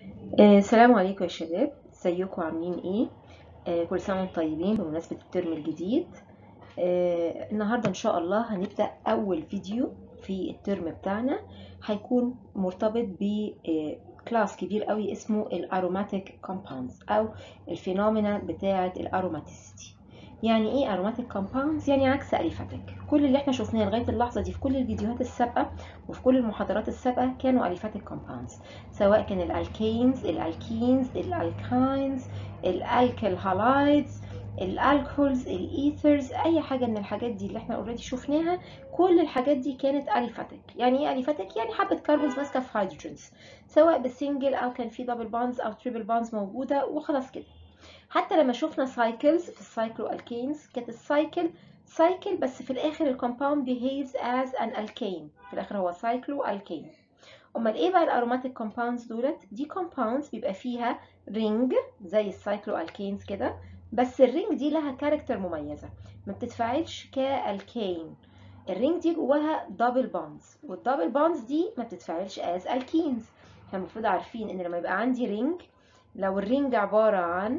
آه، السلام عليكم يا شباب ازيكم عاملين ايه آه، كل سنه وانتم طيبين بمناسبه الترم الجديد آه، النهارده ان شاء الله هنبدا اول فيديو في الترم بتاعنا هيكون مرتبط بكلاس كبير قوي اسمه الاروماتيك كومباوندز او الفينومينا بتاعه الاروماتيسيتي يعني ايه اروماتيك كومباوندز يعني عكس اليفاتيك كل اللي احنا شفناه لغايه اللحظه دي في كل الفيديوهات السابقه وفي كل المحاضرات السابقه كانوا اليفاتيك كومباوندز سواء كان الالكينز الالكينز الالكاينز الالكل هالايدز الالكولز الايثرز اي حاجه من الحاجات دي اللي احنا اوريدي شفناها كل الحاجات دي كانت اليفاتيك يعني ايه اليفاتيك يعني حبه كربونز ماسكه في هيدروجينز سواء بالسنجل او كان في دبل بونز او تريبل بونز موجوده وخلاص كده حتى لما شفنا سايكلز في السايكلو الكينز كانت السايكل سايكل بس في الاخر الكومباوند behaves as an alkane في الاخر هو سايكلو الكين امال ايه بقى الاروماتيك كومباوندز دولت دي كومباوندز بيبقى فيها رينج زي السايكلو الكينز كده بس الرينج دي لها كاركتر مميزه ما بتتفاعلش كالكين الرينج دي جواها دبل بونز والدبل بونز دي ما بتتفاعلش از الكينز احنا المفروض عارفين ان لما يبقى عندي رينج لو الرينج عباره عن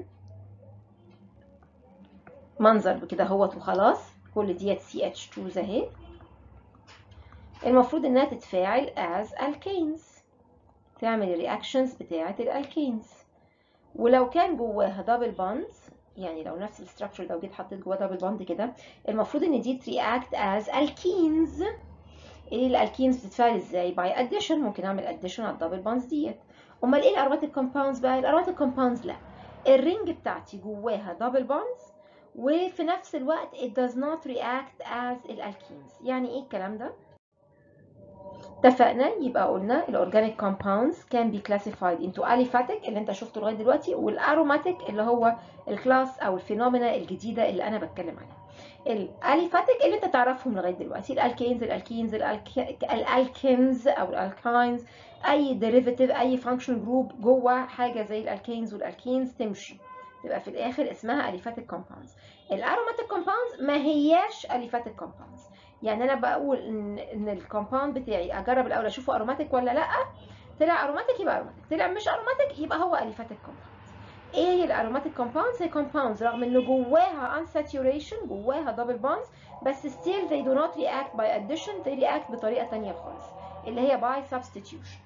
منظر بكده اهوت وخلاص كل ديت سي اتش 2 اهي المفروض انها تتفاعل as alkanes تعمل الرياكشنز بتاعه الالكينز ولو كان جواها دبل بوند يعني لو نفس الستراكشر لو جيت حطيت جواها دبل بوند كده المفروض ان دي ترياكت as alkenes ايه الالكينز بتتفاعل ازاي باي اديشن ممكن اعمل اديشن على الدبل بوندز ديت امال ايه الاروماتيك كومباوندز بقى الاروماتيك كومباوندز لا الرينج بتاعتي جواها دبل بوندز وفي نفس الوقت it does not react as الالكينز يعني ايه الكلام ده اتفقنا يبقى قلنا الاورجانيك كومباوندز كان بي classified into aliphatic اللي انت شفته لغايه دلوقتي والاروماتيك اللي هو الكلاس او الفينومينا الجديده اللي انا بتكلم عنها الاليفاتيك اللي انت تعرفهم لغايه دلوقتي الالكينز الالكينز الالكينز او الالكاينز اي ديريفيتيف اي فانكشن جروب جوه حاجه زي الالكينز والالكينز تمشي تبقى في الاخر اسمها اليفاتيك كومباوندز الاروماتيك كومباوندز ما هياش اليفاتيك كومباوندز يعني انا بقول ان ان الكومباوند بتاعي اجرب الاول اشوفه اروماتيك ولا لا طلع اروماتيك يبقى اروماتيك طلع مش اروماتيك يبقى هو اليفاتيك كومباوندز ايه هي الاروماتيك كومباوندز هي كومباوندز رغم ان جواها unsaturation جواها دبل بونز بس still they do not react by addition they react بطريقه ثانيه خالص اللي هي by substitution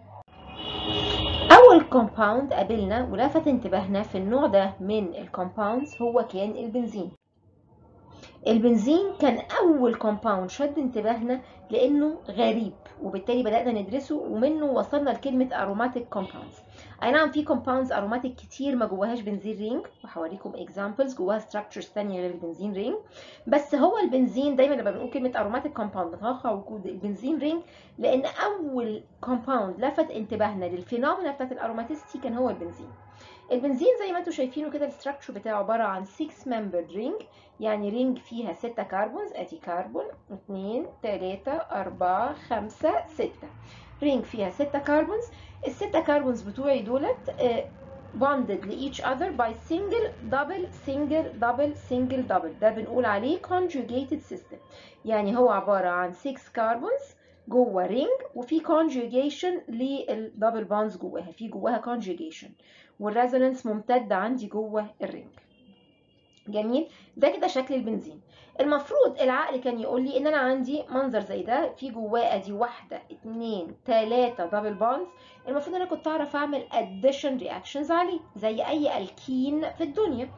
اول كومباوند قابلنا ولفت انتباهنا في النوع ده من الكومباوندز هو كان البنزين البنزين كان اول كومباوند شد انتباهنا لانه غريب وبالتالي بدانا ندرسه ومنه وصلنا لكلمه اروماتيك كومباوندز اي نعم في كومباوندز اروماتيك كتير ما جواهاش بنزين رينج وهوريكم اكزامبلز جواها ستراكشرز ثانيه غير البنزين رينج بس هو البنزين دايما لما بنقول كلمه اروماتيك كومباوند بنتوقع وجود البنزين رينج لان اول كومباوند لفت انتباهنا للفينومينا بتاعت الاروماتيستي كان هو البنزين البنزين زي ما انتم شايفينه كده الستراكشر بتاعه عباره عن 6 ممبرد رينج يعني رينج فيها 6 كربونز ادي كربون 2 3 4 5 6 رينج فيها 6 كربونز الستة كربونز بتوعي دولت bonded لإيتش other by single double single double single double ده بنقول عليه conjugated system يعني هو عبارة عن 6 كربونز جوه رينج وفي conjugation للدبل بونز جواها في جواها conjugation والريزونانس ممتد عندي جوه الرينج جميل ده كده شكل البنزين المفروض العقل كان يقول لي ان انا عندي منظر زي ده في جواه ادي واحده اتنين تلاته دبل بونز المفروض ان انا كنت اعرف اعمل اديشن رياكشنز عليه زي اي الكين في الدنيا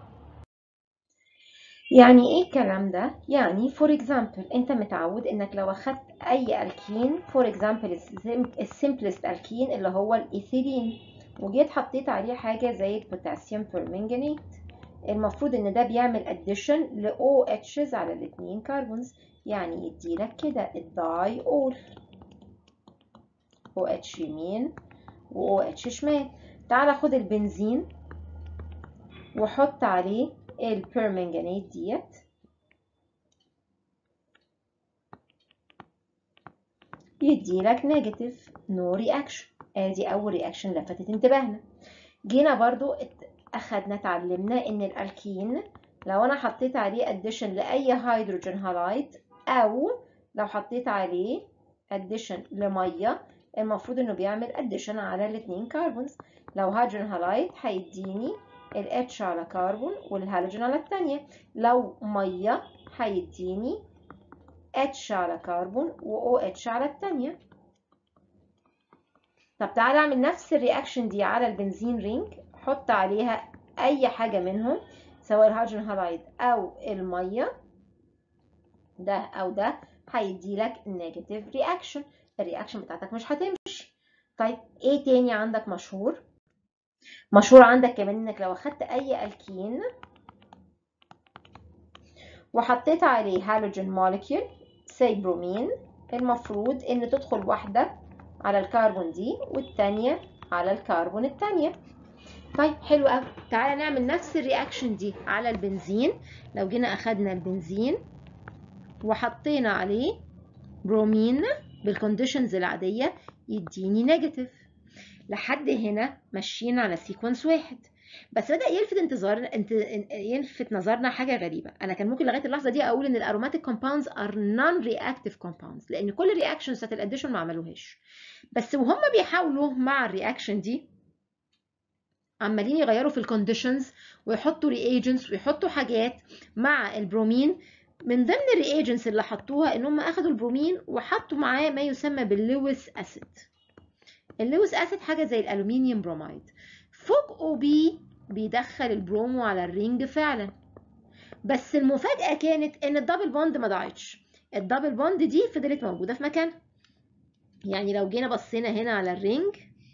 يعني ايه الكلام ده يعني فور اكزامبل انت متعود انك لو اخدت اي الكين فور اكزامبل السمبلست الكين اللي هو الايثيلين وجيت حطيت عليه حاجه زي البوتاسيوم بيرمنجانيت المفروض ان ده بيعمل اديشن ل OHs على الاتنين كربونز يعني يديلك كده الداي اول OH يمين و OH شمال تعال خد البنزين وحط عليه البيرمنجانيت ديت يديلك نيجاتيف نو رياكشن ادي اول رياكشن لفتت انتباهنا جينا برضو اخدنا اتعلمنا ان الالكين لو انا حطيت عليه اديشن لاي هيدروجين هالايد او لو حطيت عليه اديشن لميه المفروض انه بيعمل اديشن على الاثنين كربونز لو هيدروجين هالايد هيديني ال H على كربون والهالوجين على الثانيه لو ميه هيديني H على كربون و OH على الثانيه طب تعالى اعمل نفس الرياكشن دي على البنزين رينج حط عليها اي حاجه منهم سواء الهيدروجين هالايد او الميه ده او ده هيدي لك نيجاتيف رياكشن الرياكشن بتاعتك مش هتمشي طيب ايه تاني عندك مشهور مشهور عندك كمان انك لو اخدت اي الكين وحطيت عليه هالوجين موليكيول سي برومين المفروض ان تدخل واحده على الكربون دي والتانية على الكربون التانية طيب حلو قوي تعالى نعمل نفس الرياكشن دي على البنزين لو جينا اخدنا البنزين وحطينا عليه برومين بالكونديشنز العادية يديني نيجاتيف لحد هنا ماشيين على سيكونس واحد بس بدأ يلفت انتظار انت يلفت نظرنا حاجة غريبة أنا كان ممكن لغاية اللحظة دي أقول إن الأروماتيك كومباوندز ار نون رياكتيف كومباوندز لأن كل الرياكشنز بتاعت الأديشن ما عملوهاش بس وهم بيحاولوا مع الرياكشن دي عمالين يغيروا في الكونديشنز ويحطوا رياجنتس ويحطوا حاجات مع البرومين من ضمن الرياجنتس اللي حطوها ان هم اخدوا البرومين وحطوا معاه ما يسمى باللويس اسيد اللويس اسيد حاجه زي الالومنيوم بروميد فوجئوا بيه بيدخل البرومو على الرينج فعلا بس المفاجاه كانت ان الدبل بوند ما ضاعتش الدبل بوند دي فضلت موجوده في مكانها يعني لو جينا بصينا هنا على الرينج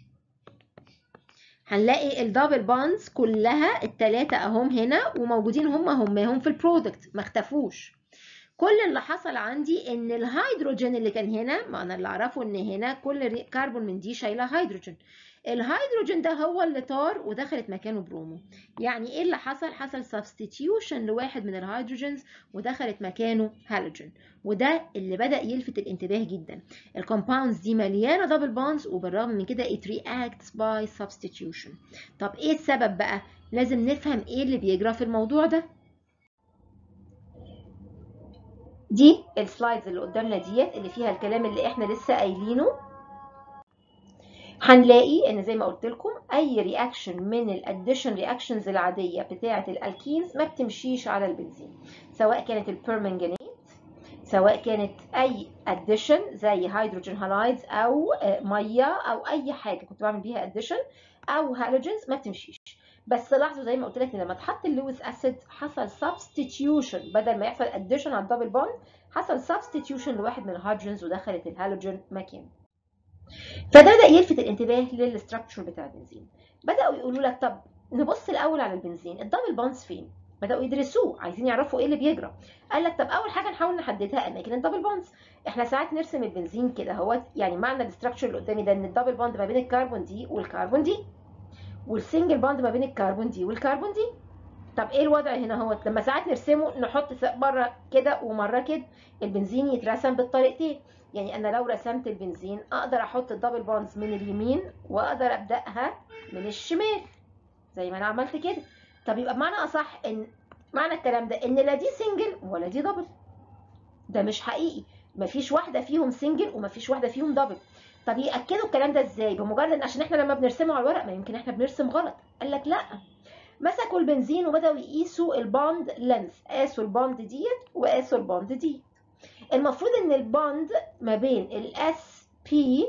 هنلاقي الدبل بوندز كلها التلاتة اهم هنا وموجودين هم هماهم في البرودكت ما اختفوش كل اللي حصل عندي ان الهيدروجين اللي كان هنا ما انا اللي اعرفه ان هنا كل كربون من دي شايله هيدروجين الهيدروجين ده هو اللي طار ودخلت مكانه برومو يعني ايه اللي حصل حصل سبستيتيوشن لواحد من الهيدروجينز ودخلت مكانه هالوجين وده اللي بدا يلفت الانتباه جدا الكومباوندز دي مليانه دبل بونز وبالرغم من كده it reacts by substitution طب ايه السبب بقى لازم نفهم ايه اللي بيجرى في الموضوع ده دي السلايدز اللي قدامنا ديت اللي فيها الكلام اللي احنا لسه قايلينه هنلاقي ان زي ما قلت لكم اي رياكشن من الاديشن رياكشنز العاديه بتاعه الالكينز ما بتمشيش على البنزين سواء كانت البيرمنجانيت سواء كانت اي اديشن زي هيدروجين هالايدز او ميه او اي حاجه كنت بعمل بيها اديشن او هالوجينز ما بتمشيش بس لاحظوا زي ما قلت لك ان لما اتحط اللويس اسيد حصل سبستيتيوشن بدل ما يحصل اديشن على الدبل بوند حصل سبستيتيوشن لواحد من الهيدروجينز ودخلت الهالوجين مكانه فده بدا يلفت الانتباه للستراكشر بتاع البنزين بداوا يقولوا لك طب نبص الاول على البنزين الدبل بونز فين بداوا يدرسوه عايزين يعرفوا ايه اللي بيجرى قال لك طب اول حاجه نحاول نحددها اماكن الدبل بونز احنا ساعات نرسم البنزين كده اهوت يعني معنى الستراكشر اللي قدامي ده ان الدبل بوند ما بين الكربون دي والكربون دي والسنجل بوند ما بين الكربون دي والكربون دي طب ايه الوضع هنا اهوت لما ساعات نرسمه نحط مره كده ومره كده البنزين يترسم بالطريقتين يعني انا لو رسمت البنزين اقدر احط الدبل بونز من اليمين واقدر ابداها من الشمال زي ما انا عملت كده طب يبقى بمعنى اصح ان معنى الكلام ده ان لا دي سنجل ولا دي دبل ده مش حقيقي مفيش واحده فيهم سنجل ومفيش واحده فيهم دبل طب ياكدوا الكلام ده ازاي بمجرد ان عشان احنا لما بنرسمه على الورق ما يمكن احنا بنرسم غلط قال لك لا مسكوا البنزين وبداوا يقيسوا البوند لينث قاسوا البوند ديت وقاسوا البوند دي المفروض ان البوند ما بين الاس بي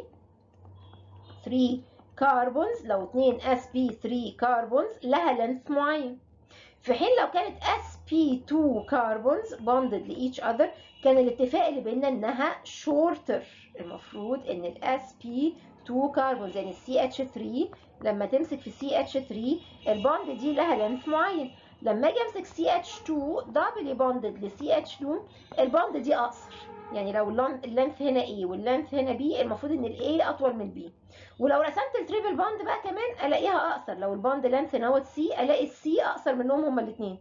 3 كاربونز لو 2 اس بي 3 كاربونز لها لينث معين في حين لو كانت اس بي 2 كاربونز bonded لايتش اذر كان الاتفاق اللي بيننا انها شورتر المفروض ان الاس بي 2 كاربونز يعني السي اتش 3 لما تمسك في سي اتش 3 البوند دي لها لينث معين لما اجي امسك سي اتش 2 دبل بوندد لسي اتش 2 البوند دي اقصر يعني لو اللينث هنا A واللينث هنا B المفروض ان ال A اطول من B ولو رسمت التريبل بوند بقى كمان الاقيها اقصر لو البوند لينث نوت C الاقي السي اقصر منهم هما الاثنين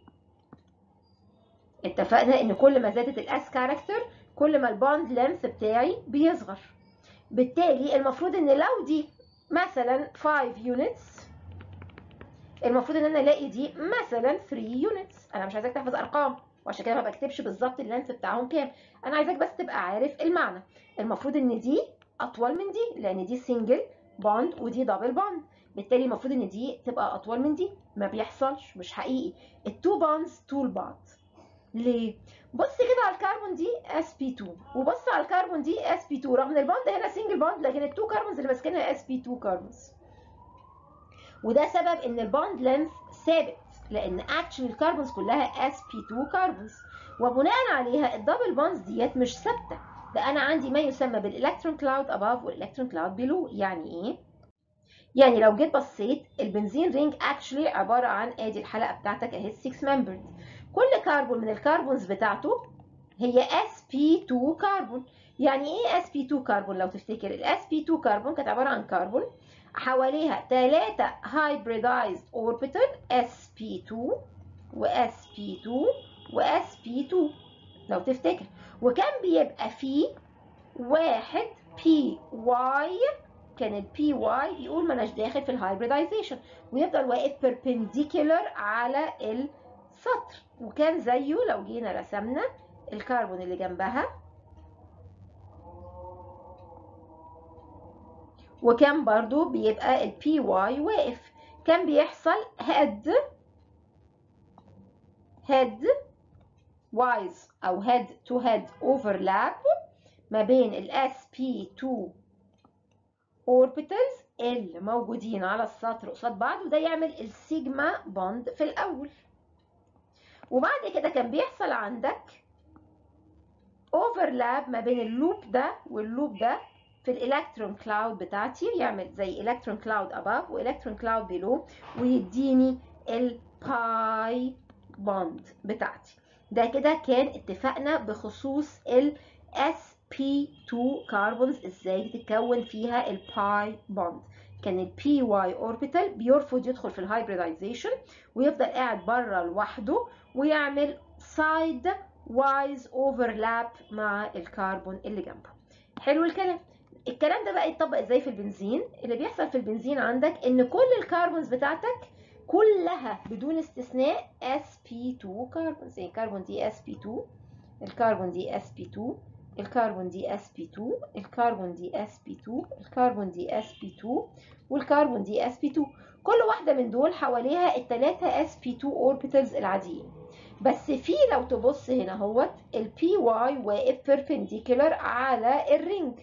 اتفقنا ان كل ما زادت الاس كاركتر كل ما البوند لينث بتاعي بيصغر بالتالي المفروض ان لو دي مثلا 5 يونتس المفروض ان انا الاقي دي مثلا 3 يونتس انا مش عايزاك تحفظ ارقام وعشان كده ما بكتبش بالظبط اللينث بتاعهم كام انا عايزاك بس تبقى عارف المعنى المفروض ان دي اطول من دي لان دي سنجل بوند ودي دبل بوند بالتالي المفروض ان دي تبقى اطول من دي ما بيحصلش مش حقيقي التو بوندز طول بعض ليه بص كده على الكربون دي sp2 وبص على الكربون دي sp2 رغم ان البوند هنا سنجل بوند لكن التو كربونز اللي ماسكينها sp2 كربونز وده سبب ان البوند لينث ثابت لان اكشن الكربونز كلها sp2 كربونز وبناء عليها الدبل بوندز ديت مش ثابته ده انا عندي ما يسمى بالالكترون كلاود اباف والالكترون كلاود بيلو يعني ايه يعني لو جيت بصيت البنزين رينج اكشلي عباره عن ادي الحلقه بتاعتك اهي 6 ممبرز كل كربون من الكربونز بتاعته هي sp2 كربون يعني ايه sp2 كربون لو تفتكر ال sp2 كربون كانت عباره عن كربون حواليها 3 hybridized orbital sp2 و sp2 و sp2 لو تفتكر وكان بيبقى فيه واحد بي واي كان البي واي بيقول ما اناش داخل في الهايبريدايزيشن ويفضل واقف بيربنديكولار على السطر وكان زيه لو جينا رسمنا الكربون اللي جنبها وكان برضو بيبقى البي واي واقف كان بيحصل هيد هيد وايز او هيد تو هيد اوفرلاب ما بين ال sp2 اوربيتالز اللي موجودين على السطر قصاد بعض وده يعمل السيجما بوند في الاول وبعد كده كان بيحصل عندك اوفرلاب ما بين اللوب ده واللوب ده في الالكترون كلاود بتاعتي يعمل زي الكترون كلاود above والكترون كلاود below ويديني الباي بوند بتاعتي ده كده كان اتفقنا بخصوص ال sp2 كاربونز ازاي تتكون فيها الباي بوند كان البي واي اوربيتال بيرفض يدخل في الهايبريدايزيشن ويفضل قاعد بره لوحده ويعمل سايد وايز اوفرلاب مع الكربون اللي جنبه حلو الكلام الكلام ده بقى يتطبق ازاي في البنزين اللي بيحصل في البنزين عندك ان كل الكربونز بتاعتك كلها بدون استثناء sp2 كربونز يعني الكربون دي sp2 الكربون دي sp2 الكربون دي sp2 الكربون دي sp2 الكربون دي sp2 والكربون دي sp2 كل واحدة من دول حواليها التلاتة sp2 orbitals العاديين بس في لو تبص هنا اهوت البي واي واقف perpendicular على الرينج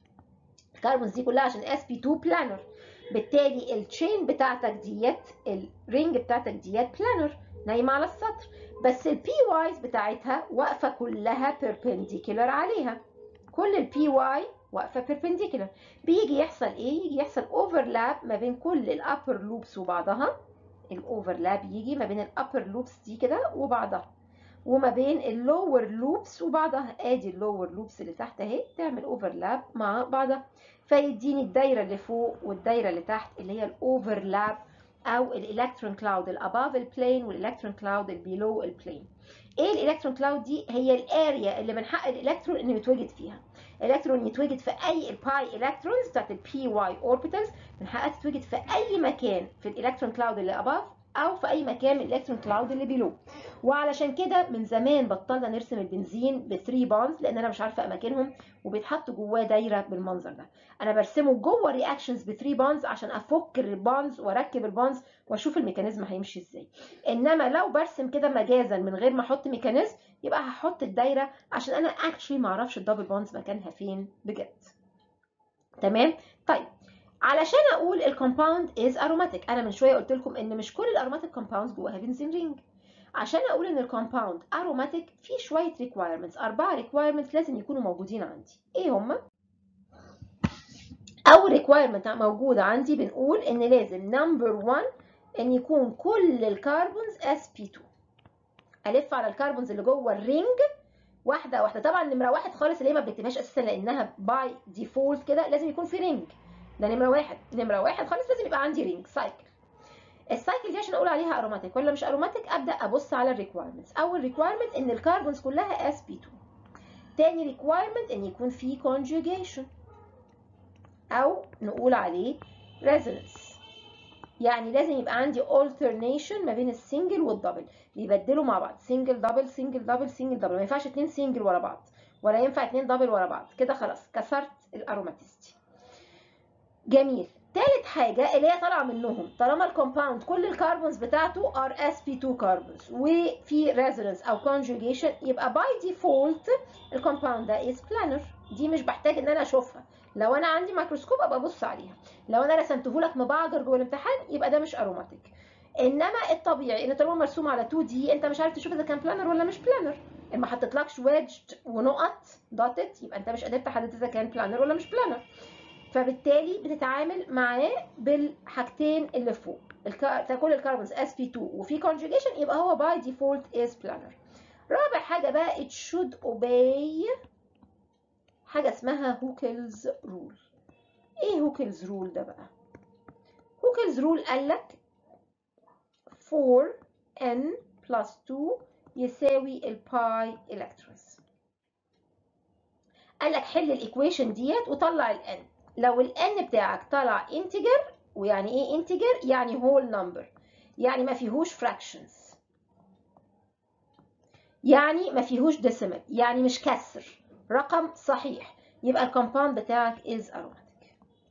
الكربونز دي كلها عشان sp2 بلانر بالتالي التشين بتاعتك ديت الرينج بتاعتك ديت بلانر نايمه على السطر بس البي وايز بتاعتها واقفه كلها بيربنديكولار عليها كل البي واي واقفه بيربنديكولار بيجي يحصل ايه يجي يحصل اوفرلاب ما بين كل الابر لوبس وبعضها الاوفرلاب يجي ما بين الابر لوبس دي كده وبعضها وما بين اللور لوبس وبعضها ادي اللور لوبس اللي تحت اهي تعمل اوفرلاب مع بعضها فيديني الدايره اللي فوق والدايره اللي تحت اللي هي الاوفرلاب او الالكترون كلاود الاباف البلين والالكترون كلاود البيلو البلين ايه الالكترون كلاود دي هي الاريا اللي من حق الالكترون انه يتوجد فيها الالكترون يتوجد في اي الباي الكترونز بتاعت البي واي اوربيتالز من حقها تتوجد في اي مكان في الالكترون كلاود اللي اباف او في اي مكان من الالكترون كلاود اللي بيلو وعلشان كده من زمان بطلنا نرسم البنزين ب 3 بونز لان انا مش عارفه اماكنهم وبيتحط جواه دايره بالمنظر ده انا برسمه جوه رياكشنز ب 3 بونز عشان افك البونز واركب البونز واشوف الميكانيزم هيمشي ازاي انما لو برسم كده مجازا من غير ما احط ميكانيزم يبقى هحط الدايره عشان انا اكشلي ما اعرفش الدبل بونز مكانها فين بجد تمام طيب علشان اقول الكومباوند از اروماتيك انا من شويه قلت لكم ان مش كل الاروماتيك كومباوندز جواها بنزين رينج عشان اقول ان الكومباوند اروماتيك في شويه ريكوايرمنتس اربعه ريكوايرمنتس لازم يكونوا موجودين عندي ايه هما اول ريكوايرمنت موجوده عندي بنقول ان لازم نمبر 1 ان يكون كل الكربونز sp2 الف على الكربونز اللي جوه الرينج واحده واحده طبعا نمره واحد خالص اللي هي ما بنكتبهاش اساسا لانها باي ديفولت كده لازم يكون في رينج ده نمره واحد نمره واحد خالص لازم يبقى عندي رينج سايكل السايكل دي عشان اقول عليها اروماتيك ولا مش اروماتيك ابدا ابص على الريكوايرمنتس اول ريكوايرمنت ان الكربونز كلها sp2 تاني ريكوايرمنت ان يكون في conjugation او نقول عليه resonance يعني لازم يبقى عندي alternation ما بين السنجل والدبل بيبدلوا مع بعض سنجل دبل سنجل دبل سنجل دبل ما ينفعش اتنين سنجل ورا بعض ولا ينفع اتنين دبل ورا بعض كده خلاص كسرت الاروماتيستي جميل تالت حاجة اللي هي طالعة منهم طالما الكومباوند كل الكربونز بتاعته ار اس بي 2 كربونز وفي ريزونانس او conjugation يبقى باي ديفولت الكومباوند ده از بلانر دي مش بحتاج ان انا اشوفها لو انا عندي ميكروسكوب ابقى ابص عليها لو انا رسمته لك مبعجر جوه الامتحان يبقى ده مش اروماتيك انما الطبيعي ان طالما مرسوم على 2 دي انت مش عارف تشوف اذا كان بلانر ولا مش بلانر ما حطيتلكش ويدج ونقط دوتت يبقى انت مش قادر تحدد اذا كان بلانر ولا مش بلانر فبالتالي بتتعامل معاه بالحاجتين اللي فوق كل الكربونز sp2 وفي conjugation يبقى هو by default is planar رابع حاجة بقى it should obey حاجة اسمها هوكلز رول ايه هوكلز رول ده بقى هوكلز رول قال لك 4n plus 2 يساوي الباي الكترونز قال لك حل الايكويشن ديت وطلع الان لو الان بتاعك طلع انتجر ويعني ايه انتجر يعني هول نمبر يعني ما فيهوش فراكشنز يعني ما فيهوش ديسيمال يعني مش كسر رقم صحيح يبقى الكومباوند بتاعك از aromatic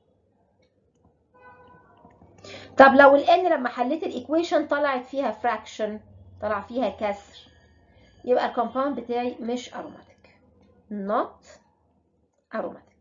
طب لو الان لما حليت الايكويشن طلعت فيها فراكشن طلع فيها كسر يبقى الكومباوند بتاعي مش aromatic not aromatic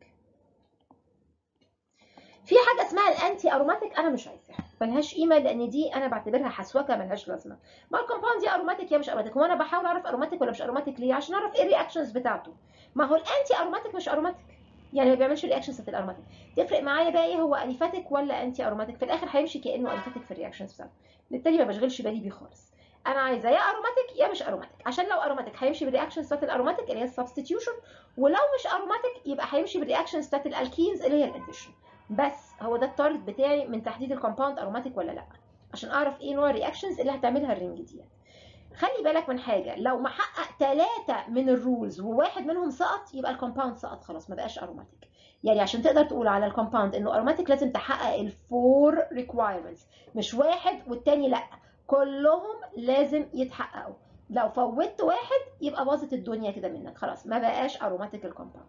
في حاجه اسمها الانتي اروماتيك انا مش عايزاها ملهاش قيمه لان دي انا بعتبرها حسوكه ملهاش لازمه ما الكومباوند دي اروماتيك يا مش اروماتيك وانا بحاول اعرف اروماتيك ولا مش اروماتيك ليه عشان اعرف ايه الرياكشنز بتاعته ما هو الانتي اروماتيك مش اروماتيك يعني ما بيعملش الرياكشنز بتاعت الاروماتيك تفرق معايا بقى ايه هو اليفاتيك ولا انتي اروماتيك في الاخر هيمشي كانه اليفاتيك في الرياكشنز بتاعته بالتالي ما بشغلش بالي بيه خالص انا عايزه يا اروماتيك يا مش اروماتيك عشان لو اروماتيك هيمشي بالرياكشنز بتاعت الاروماتيك اللي هي السبستيتيوشن ولو مش اروماتيك يبقى هيمشي بالرياكشنز بتاعت الالكينز اللي هي الاديشن بس هو ده التارجت بتاعي من تحديد الكومباوند اروماتيك ولا لا عشان اعرف ايه نوع الرياكشنز اللي هتعملها الرينج دي خلي بالك من حاجه لو محقق ثلاثه من الرولز وواحد منهم سقط يبقى الكومباوند سقط خلاص ما بقاش اروماتيك يعني عشان تقدر تقول على الكومباوند انه اروماتيك لازم تحقق الفور ريكوايرمنتس مش واحد والتاني لا كلهم لازم يتحققوا لو فوتت واحد يبقى باظت الدنيا كده منك خلاص ما بقاش اروماتيك الكومباوند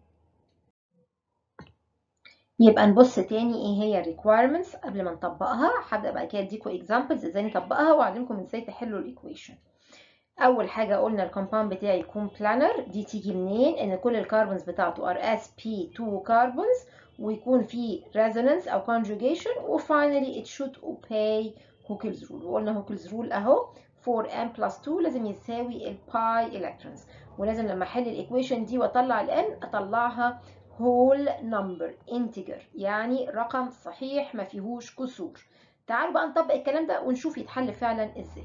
يبقى نبص تاني ايه هي الريكويرمنتس قبل ما نطبقها هبدا بقى كده اديكم اكزامبلز ازاي نطبقها واعلمكم ازاي تحلوا الايكويشن اول حاجه قلنا الكومباوند بتاعي يكون بلانر دي تيجي منين ان كل الكربونز بتاعته ار اس بي 2 كربونز ويكون في resonance او conjugation وفاينلي it should obey هوكلز رول وقلنا هوكلز رول اهو 4m plus 2 لازم يساوي الباي الكترونز ولازم لما احل الايكويشن دي واطلع الان اطلعها whole number integer يعني رقم صحيح ما فيهوش كسور تعالوا بقى نطبق الكلام ده ونشوف يتحل فعلا ازاي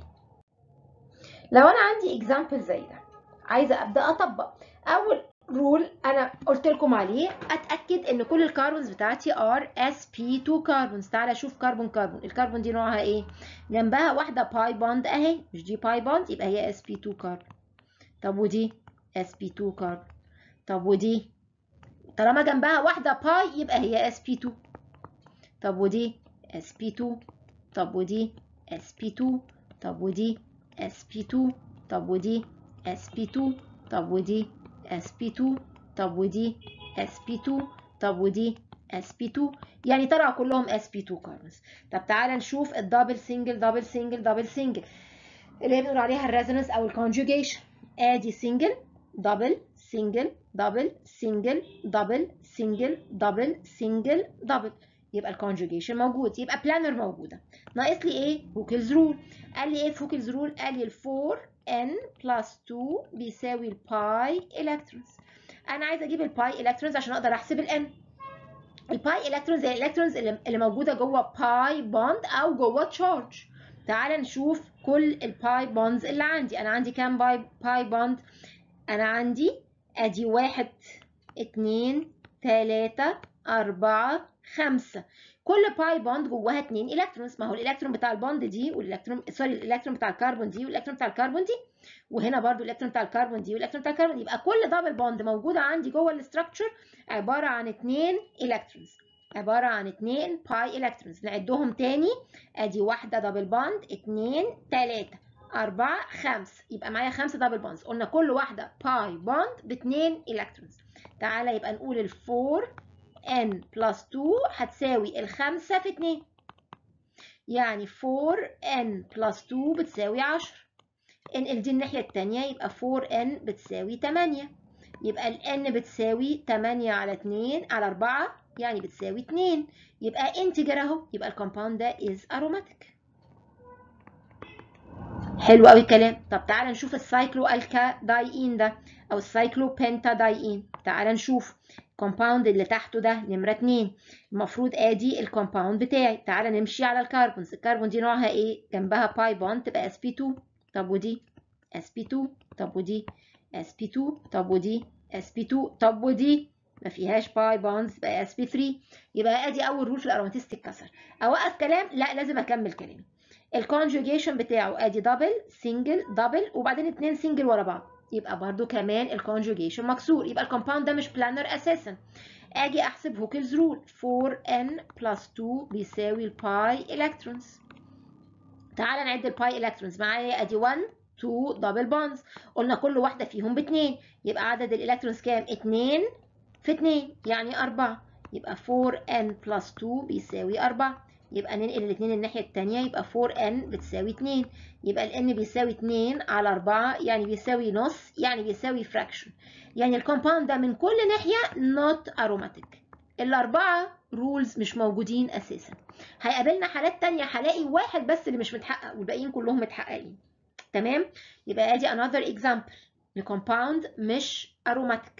لو انا عندي example زي ده عايزه ابدا اطبق اول رول انا قلت لكم عليه اتاكد ان كل الكربونز بتاعتي ار اس بي 2 كربونز تعالى اشوف كربون كربون الكربون دي نوعها ايه جنبها واحده باي بوند اهي مش دي باي بوند يبقى هي اس بي 2 كربون طب ودي اس بي 2 كربون طب ودي طالما جنبها واحده باي يبقى هي اس بي 2 طب ودي اس بي 2 طب ودي اس بي 2 طب ودي اس بي 2 طب ودي اس بي 2 طب ودي sp2 طب ودي sp2 طب ودي sp2 يعني طلعوا كلهم sp2 كاربونز طب تعالى نشوف الدبل سنجل دبل سنجل دبل سنجل اللي هي بنقول عليها الريزونانس او الكونجوجيشن ادي سنجل دبل سنجل دبل سنجل دبل سنجل دبل سنجل دبل يبقى الكونجوجيشن موجود يبقى بلانر موجوده ناقص لي ايه هوكلز رول قال لي ايه في هوكلز رول قال لي ال 4 n plus 2 بيساوي الباي الكترونز انا عايزه اجيب الباي الكترونز عشان اقدر احسب الان الباي الكترونز هي الالكترونز اللي موجوده جوه باي بوند او جوه تشارج تعال نشوف كل الباي بوندز اللي عندي انا عندي كام باي باي بوند انا عندي ادي واحد اتنين تلاتة أربعة خمسة كل باي بوند جواها اتنين الكترونز ما هو الالكترون بتاع البوند دي والالكترون سوري الالكترون بتاع الكربون دي والالكترون بتاع الكربون دي وهنا برضو الالكترون بتاع الكربون دي والالكترون بتاع الكربون دي يبقى كل دبل بوند موجوده عندي جوه الاستراكشر عباره عن اتنين الكترونز عباره عن اتنين باي الكترونز نعدهم تاني ادي واحده دبل بوند اتنين تلاته أربعة خمسة يبقى معايا خمسة دبل بوندز قلنا كل واحدة باي بوند باتنين الكترونز تعالى يبقى نقول ال 4n plus 2 هتساوي الخمسة في 2 يعني 4n plus 2 بتساوي 10 انقل دي الناحية التانية يبقى 4n بتساوي 8 يبقى ال n بتساوي 8 على 2 على 4 يعني بتساوي 2 يبقى انتجر اهو يبقى الكومباوند ده از اروماتيك حلو قوي الكلام طب تعالى نشوف السايكلو الكادايين ده او السايكلو بنتادايين تعالى نشوف الكومباوند اللي تحته ده نمره 2 المفروض ادي الكومباوند بتاعي تعالى نمشي على الكربونز الكربون دي نوعها ايه جنبها باي بوند تبقى اس بي 2 طب ودي اس بي 2 طب ودي اس بي 2 طب ودي اس بي 2 طب ودي ما فيهاش باي بونز يبقى اس بي 3 يبقى ادي اول رول في الاروماتيست اتكسر اوقف كلام لا لازم اكمل كلامي الكونجوجيشن بتاعه ادي دبل سنجل دبل وبعدين اتنين سنجل ورا بعض يبقى برضو كمان الكونجوجيشن مكسور يبقى الكومباوند ده مش بلانر اساسا اجي احسب هوكلز رول 4n بلس 2 بيساوي الباي الكترونز تعالى نعد الباي الكترونز معايا ادي 1 2 دبل بونز قلنا كل واحده فيهم باتنين يبقى عدد الالكترونز كام 2 في 2 يعني 4 يبقى 4n بلس 2 بيساوي 4 يبقى ننقل الاثنين الناحية التانية يبقى 4n بتساوي 2 يبقى ال n بيساوي 2 على 4 يعني بيساوي نص يعني بيساوي fraction يعني الكومباوند ده من كل ناحية not aromatic الأربعة رولز مش موجودين أساسا هيقابلنا حالات تانية هلاقي واحد بس اللي مش متحقق والباقيين كلهم متحققين تمام يبقى ادي another example لكومباوند مش aromatic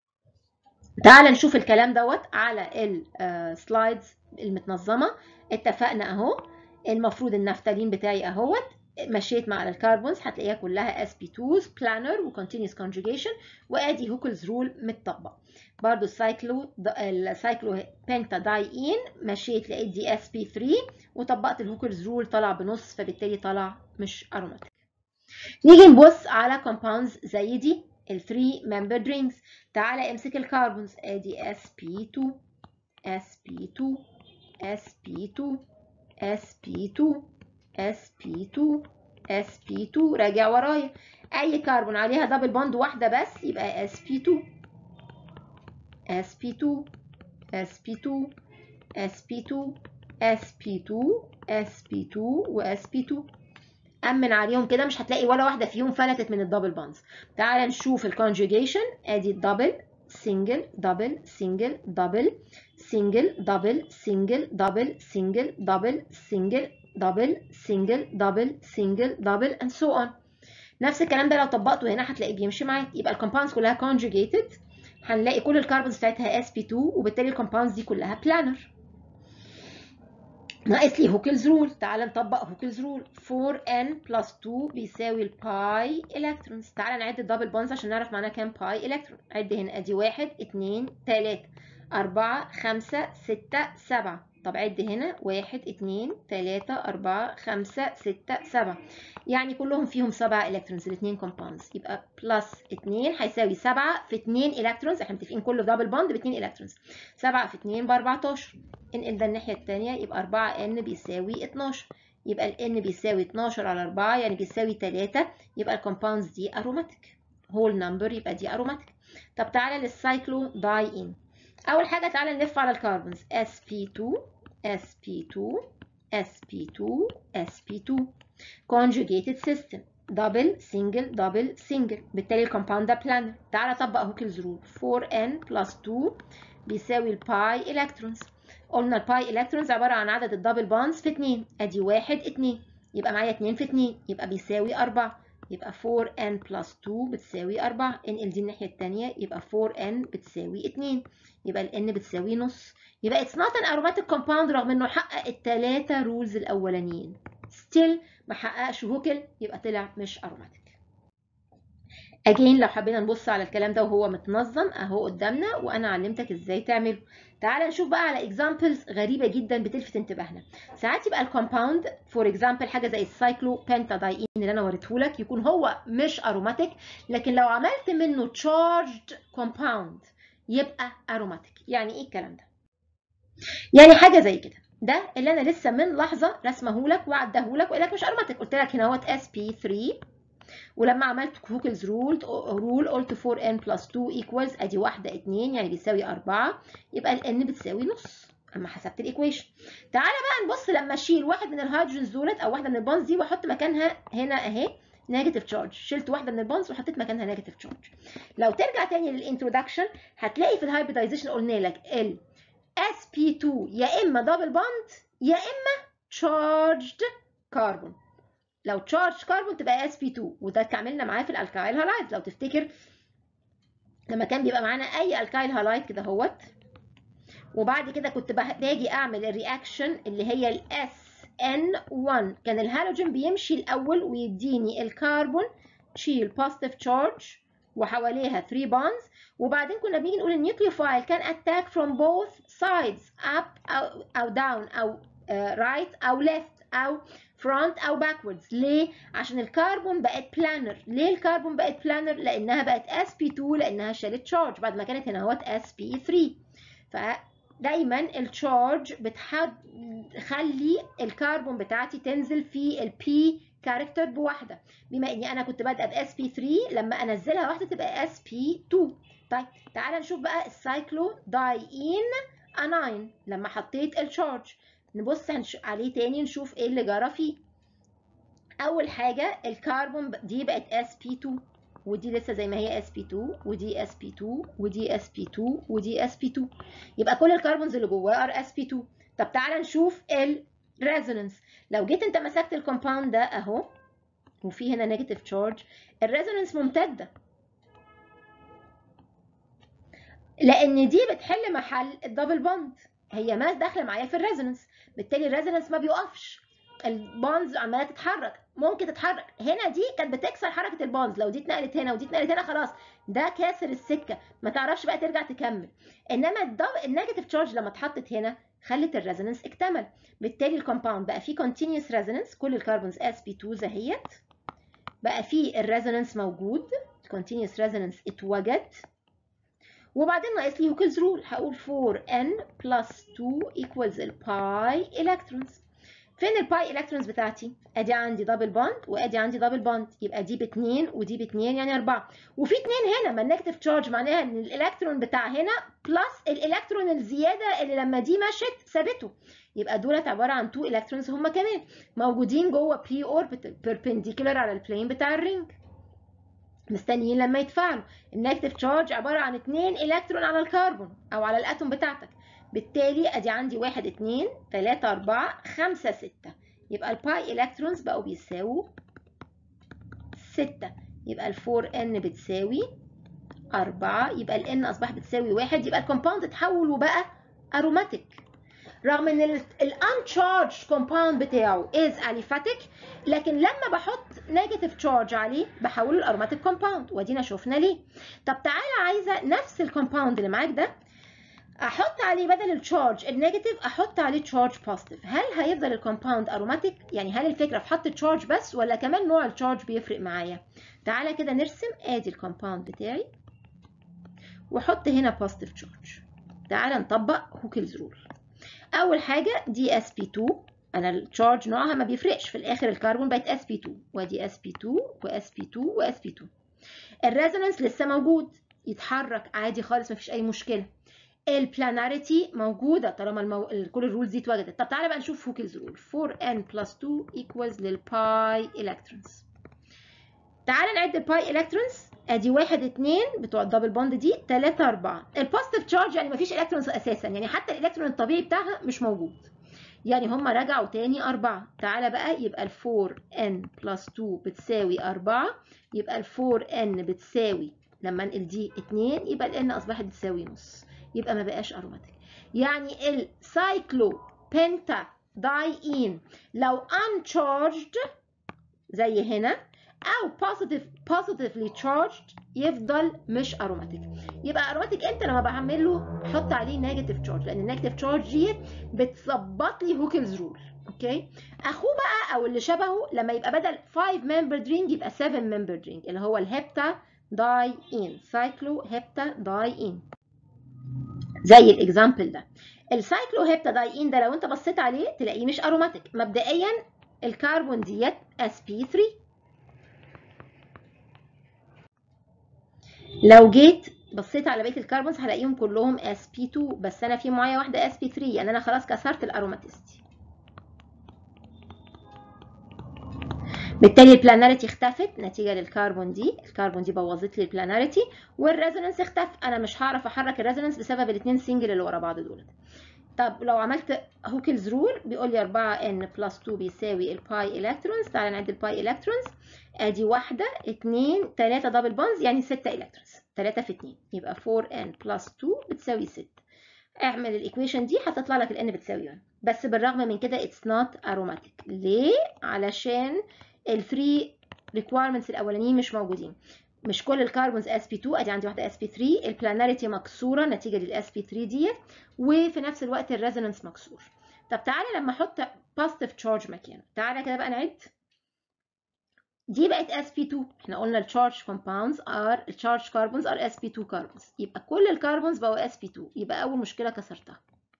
تعال نشوف الكلام دوت على السلايدز المتنظمة اتفقنا اهو المفروض النفتالين بتاعي اهوت مشيت مع الكربونز هتلاقيها كلها sp2s بلانر وكونتينوس كونجوجيشن وادي هوكلز رول متطبق برضو السايكلو السايكلو بنتادايين مشيت لقيت دي sp3 وطبقت الهوكلز رول طلع بنص فبالتالي طلع مش اروماتيك نيجي نبص على كومباوندز زي دي ال 3 membered rings تعالى امسك الكربونز ادي sp2 sp2 sp2 sp2 sp2 sp2 راجع ورايا اي كربون عليها دبل بوند واحده بس يبقى sp2 sp2 sp2 sp2 sp2 sp2 و sp2 امن عليهم كده مش هتلاقي ولا واحده فيهم فلتت من الدبل بونز تعال نشوف الكونجوجيشن ادي الدبل سنجل دبل سنجل دبل سنجل دبل سنجل دبل سنجل دبل سنجل دبل سنجل دبل سنجل دبل and so on نفس الكلام ده لو طبقته هنا هتلاقيه بيمشي معاك يبقى الكومباوندز كلها conjugated هنلاقي كل الكربونز بتاعتها sp2 وبالتالي الكومباوندز دي كلها بلانر ناقص لي هوكلز رول تعال نطبق هوكلز رول 4n بلس 2 بيساوي الباي الكترونز تعال نعد الدبل بونز عشان نعرف معناها كام باي الكترون عد هنا ادي 1 2 3 4 5 6 7 طب عد هنا 1 2 3 4 5 6 7 يعني كلهم فيهم 7 الكترونز الاثنين كومباوندز يبقى بلس 2 هيساوي 7 في 2 الكترونز احنا متفقين كله دبل بوند ب 2 الكترونز 7 في 2 ب 14 انقل ده الناحيه الثانيه يبقى 4 ان بيساوي 12 يبقى ال n بيساوي 12 على 4 يعني بيساوي 3 يبقى الكومباوندز دي اروماتيك هول نمبر يبقى دي اروماتيك طب تعالى للسايكلو دايين اول حاجه تعالى نلف على الكربونز sp2 sp2 sp2 sp2 conjugated system دبل سنجل دبل سنجل بالتالي الكومباوند ده بلانر تعالى طبق هوكلز رول 4n بلس 2 بيساوي الباي الكترونز قلنا الباي الكترونز عباره عن عدد الدبل بونز في 2 ادي 1 2 يبقى معايا 2 في 2 يبقى بيساوي 4 يبقى 4n بلس 2 بتساوي 4 انقل دي الناحيه الثانيه يبقى 4n بتساوي 2 يبقى ال n بتساوي نص يبقى it's not an aromatic compound رغم انه حقق الثلاثه رولز الاولانيين still ما حققش هوكل يبقى طلع مش aromatic اجين لو حبينا نبص على الكلام ده وهو متنظم اهو قدامنا وانا علمتك ازاي تعمله تعال نشوف بقى على اكزامبلز غريبه جدا بتلفت انتباهنا ساعات يبقى الكومباوند فور اكزامبل حاجه زي السايكلو بنتادايين اللي انا وريته لك يكون هو مش اروماتيك لكن لو عملت منه تشارجد كومباوند يبقى اروماتيك يعني ايه الكلام ده يعني حاجه زي كده ده اللي انا لسه من لحظه رسمه لك وعداه لك وقال لك مش اروماتيك قلت لك هنا اهوت اس بي 3 ولما عملت كوكلز رول رول قلت 4n بلس 2 ايكوالز ادي واحده 2 يعني بيساوي 4 يبقى الان بتساوي نص اما حسبت الايكويشن تعالى بقى نبص لما اشيل واحد من الهيدروجينز دولت او واحده من البونز دي واحط مكانها هنا اهي نيجاتيف تشارج شلت واحده من البونز وحطيت مكانها نيجاتيف تشارج لو ترجع تاني للانترودكشن هتلاقي في الهايبريدايزيشن قلنا لك ال sp2 يا اما دبل بوند يا اما تشارجد كربون لو تشارج كربون تبقى sp2 وده اتعاملنا معاه في الالكايل هالايد لو تفتكر لما كان بيبقى معانا اي الكايل هالايد كده اهوت وبعد كده كنت باجي اعمل الرياكشن اللي هي الاس SN1 كان الهالوجين بيمشي الأول ويديني الكربون تشيل بوزيتيف تشارج وحواليها 3 bonds وبعدين كنا بنيجي نقول النيوكليوفايل كان attack from both sides up أو, أو down أو uh, right أو left أو front أو backwards ليه؟ عشان الكربون بقت بلانر ليه الكربون بقت بلانر؟ لأنها بقت sp2 لأنها شالت تشارج بعد ما كانت هنا اهوت sp3 ف دايما التشارج بتخلي الكربون بتاعتي تنزل في البي كاركتر بواحده بما اني انا كنت بادئه باس بي 3 لما انزلها واحده تبقى اس بي 2 طيب تعالى نشوف بقى السايكلو دايين اناين لما حطيت التشارج نبص عليه تاني نشوف ايه اللي جرى فيه اول حاجه الكربون دي بقت اس بي 2 ودي لسه زي ما هي sp2 ودي sp2 ودي sp2 ودي sp2 يبقى كل الكربونز اللي جواه ار sp2 طب تعالى نشوف الريزونانس لو جيت انت مسكت الكومباوند ده اهو وفي هنا نيجاتيف تشارج الريزونانس ممتده لان دي بتحل محل الدبل بوند هي ما داخله معايا في الريزونانس بالتالي الريزونانس ما بيوقفش البونز عماله تتحرك ممكن تتحرك هنا دي كانت بتكسر حركه البونز لو دي اتنقلت هنا ودي اتنقلت هنا خلاص ده كاسر السكه ما تعرفش بقى ترجع تكمل انما النيجاتيف تشارج لما اتحطت هنا خلت الريزونانس اكتمل بالتالي الكومباوند بقى فيه continuous resonance كل الكربونز sp2 زهيت بقى فيه الريزونانس موجود continuous resonance اتوجد وبعدين ناقص لي هوكلز رول هقول 4n plus 2 equals الباي electrons فين الباي الكترونز بتاعتي؟ ادي عندي دبل بوند وادي عندي دبل بوند يبقى دي باتنين ودي باتنين يعني اربعه وفي اتنين هنا ما النيجاتيف تشارج معناها ان الالكترون بتاع هنا بلس الالكترون الزياده اللي لما دي مشت سابته يبقى دولت عباره عن 2 الكترونز هم كمان موجودين جوه بي اوربيتال بيربنديكولار على البلين بتاع الرينج مستنيين لما يتفاعلوا النيجاتيف تشارج عباره عن 2 الكترون على الكربون او على الاتوم بتاعتك بالتالي ادي عندي واحد اتنين تلاتة اربعة خمسة ستة يبقى الباي الكترونز بقوا بيساووا ستة يبقى الفور ان بتساوي أربعة يبقى الان أصبح بتساوي واحد يبقى الكومباوند اتحول وبقى أروماتيك رغم ان الانشارج كومباوند بتاعه از اليفاتيك لكن لما بحط نيجاتيف تشارج عليه بحوله لاروماتيك كومباوند وادينا شفنا ليه طب تعالى عايزه نفس الكومباوند اللي معاك ده احط عليه بدل التشارج النيجاتيف احط عليه تشارج بوزيتيف هل هيفضل الكومباوند اروماتيك يعني هل الفكره في حط تشارج بس ولا كمان نوع التشارج بيفرق معايا تعالى كده نرسم ادي الكومباوند بتاعي واحط هنا بوزيتيف تشارج تعالى نطبق هوكلز رول اول حاجه دي اس بي 2 انا التشارج نوعها ما بيفرقش في الاخر الكربون بقت اس بي 2 وادي اس بي 2 واس بي 2 واس بي 2 الريزونانس لسه موجود يتحرك عادي خالص مفيش اي مشكله البلاناريتي موجوده طالما المو... كل الرولز دي اتوجدت طب تعالى بقى نشوف هوكلز رول 4n plus 2 equals للباي الكترونز تعالى نعد الباي الكترونز ادي واحد اتنين بتوع الدبل بوند دي تلاتة اربعة البوزيتيف تشارج يعني مفيش الكترونز اساسا يعني حتى الالكترون الطبيعي بتاعها مش موجود يعني هما رجعوا تاني أربعة تعالى بقى يبقى ال 4n plus 2 بتساوي أربعة يبقى ال 4n بتساوي لما انقل دي اتنين يبقى ال n أصبحت بتساوي نص يبقى ما بقاش أروماتيك يعني السايكلو بنتا دايين لو uncharged زي هنا او positive positively charged يفضل مش اروماتيك يبقى اروماتيك امتى لما بعمل له احط عليه نيجاتيف تشارج لان النيجاتيف تشارج دي بتظبط لي هوكلز رول اوكي اخوه بقى او اللي شبهه لما يبقى بدل 5 membered ring يبقى 7 membered ring اللي هو الهبتا داي ان سايكلو هبتا داي ان زي الاكزامبل ده السايكلو هبتا داي ان ده لو انت بصيت عليه تلاقيه مش اروماتيك مبدئيا الكربون ديت sp3 لو جيت بصيت على بقيه الكربونز هلاقيهم كلهم sp2 بس انا في معايا واحده sp3 يعني انا خلاص كسرت الاروماتيستي بالتالي البلاناريتي اختفت نتيجه للكربون دي الكربون دي بوظت لي البلاناريتي والريزونانس اختفى انا مش هعرف احرك الريزونانس بسبب الاثنين سنجل اللي ورا بعض دولت طب لو عملت هوكلز رول بيقول لي 4 ان بلس 2 بيساوي الباي الكترونز تعالى نعد الباي الكترونز ادي واحده 2 3 دبل بونز يعني 6 الكترونز 3 في 2 يبقى 4 ان بلس 2 بتساوي 6 اعمل الايكويشن دي هتطلع لك الان بتساوي 1 بس بالرغم من كده اتس نوت اروماتيك ليه علشان الثري ريكويرمنتس الاولانيين مش موجودين مش كل الكربونز sp2 ادي عندي واحده sp3 البلاناريتي مكسوره نتيجه لل sp3 ديت وفي نفس الوقت الريزونانس مكسور طب تعالى لما احط بوزيتيف تشارج مكانه تعالى كده بقى نعد دي بقت sp2 احنا قلنا التشارج كومباوندز ار التشارج كربونز ار sp2 كربونز يبقى كل الكربونز بقوا sp2 يبقى اول مشكله كسرتها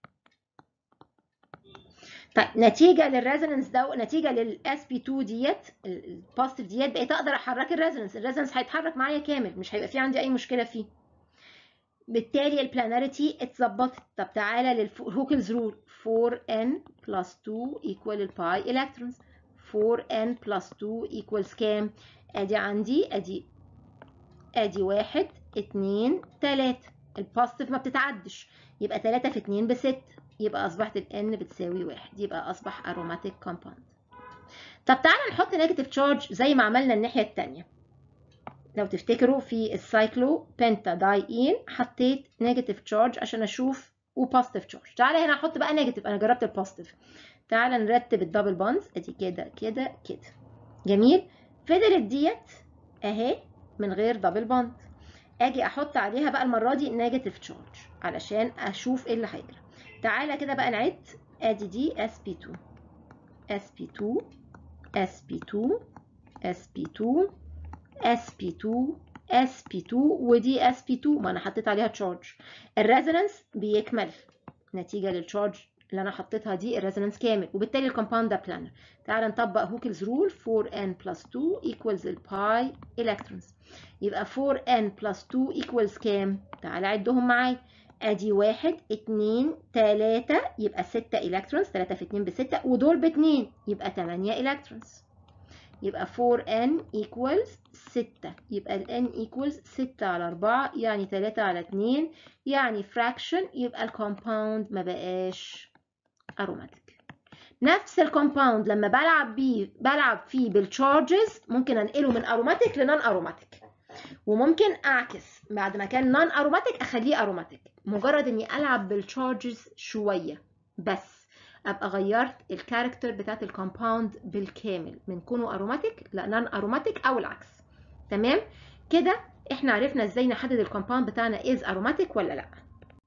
طيب نتيجه للريزونانس ده نتيجه للاس بي 2 ديت البوزيتيف ديت بقيت اقدر احرك الريزونانس الريزونانس هيتحرك معايا كامل مش هيبقى في عندي اي مشكله فيه بالتالي البلاناريتي اتظبطت طب تعالى للهوكلز رول 4n بلس 2 ايكوال الباي الكترونز 4n بلس 2 ايكوالز كام ادي عندي ادي ادي 1 2 3 البوزيتيف ما بتتعدش يبقى 3 في 2 ب 6 يبقى أصبحت ال N بتساوي واحد يبقى أصبح aromatic compound طب تعالى نحط نيجاتيف تشارج زي ما عملنا الناحية التانية لو تفتكروا في السايكلو بنتا دايين حطيت نيجاتيف تشارج عشان أشوف وبوزيتيف تشارج تعالى هنا أحط بقى نيجاتيف أنا جربت البوزيتيف تعالى نرتب الدبل بونز أدي كده كده كده جميل فضلت ديت أهي من غير دبل بوند أجي أحط عليها بقى المرة دي نيجاتيف تشارج علشان أشوف إيه اللي هيجرى تعالى كده بقى نعد ادي دي sp2 sp2 sp2 sp2 sp2 sp2 ودي sp2 ما انا حطيت عليها تشارج الريزونانس بيكمل نتيجه للتشارج اللي انا حطيتها دي الريزونانس كامل وبالتالي الكومباوند ده بلانر تعالى نطبق هوكلز رول 4n plus 2 equals الباي الكترونز يبقى 4n plus 2 equals كام تعالى عدهم معايا ادي واحد اتنين تلاتة يبقى ستة الكترونز تلاتة في اتنين بستة ودول باتنين يبقى تمانية الكترونز يبقى 4n equals ستة يبقى ال n equals ستة على أربعة يعني تلاتة على اتنين يعني fraction يبقى الكومباوند ما بقاش aromatic نفس الكومباوند لما بلعب بيه بلعب فيه بالتشارجز ممكن انقله من aromatic لنون aromatic وممكن اعكس بعد ما كان نون aromatic اخليه aromatic مجرد اني العب بالتشارجز شويه بس ابقى غيرت الكاركتر بتاعت الكومباوند بالكامل من كونه اروماتيك لنون اروماتيك او العكس تمام كده احنا عرفنا ازاي نحدد الكومباوند بتاعنا از اروماتيك ولا لا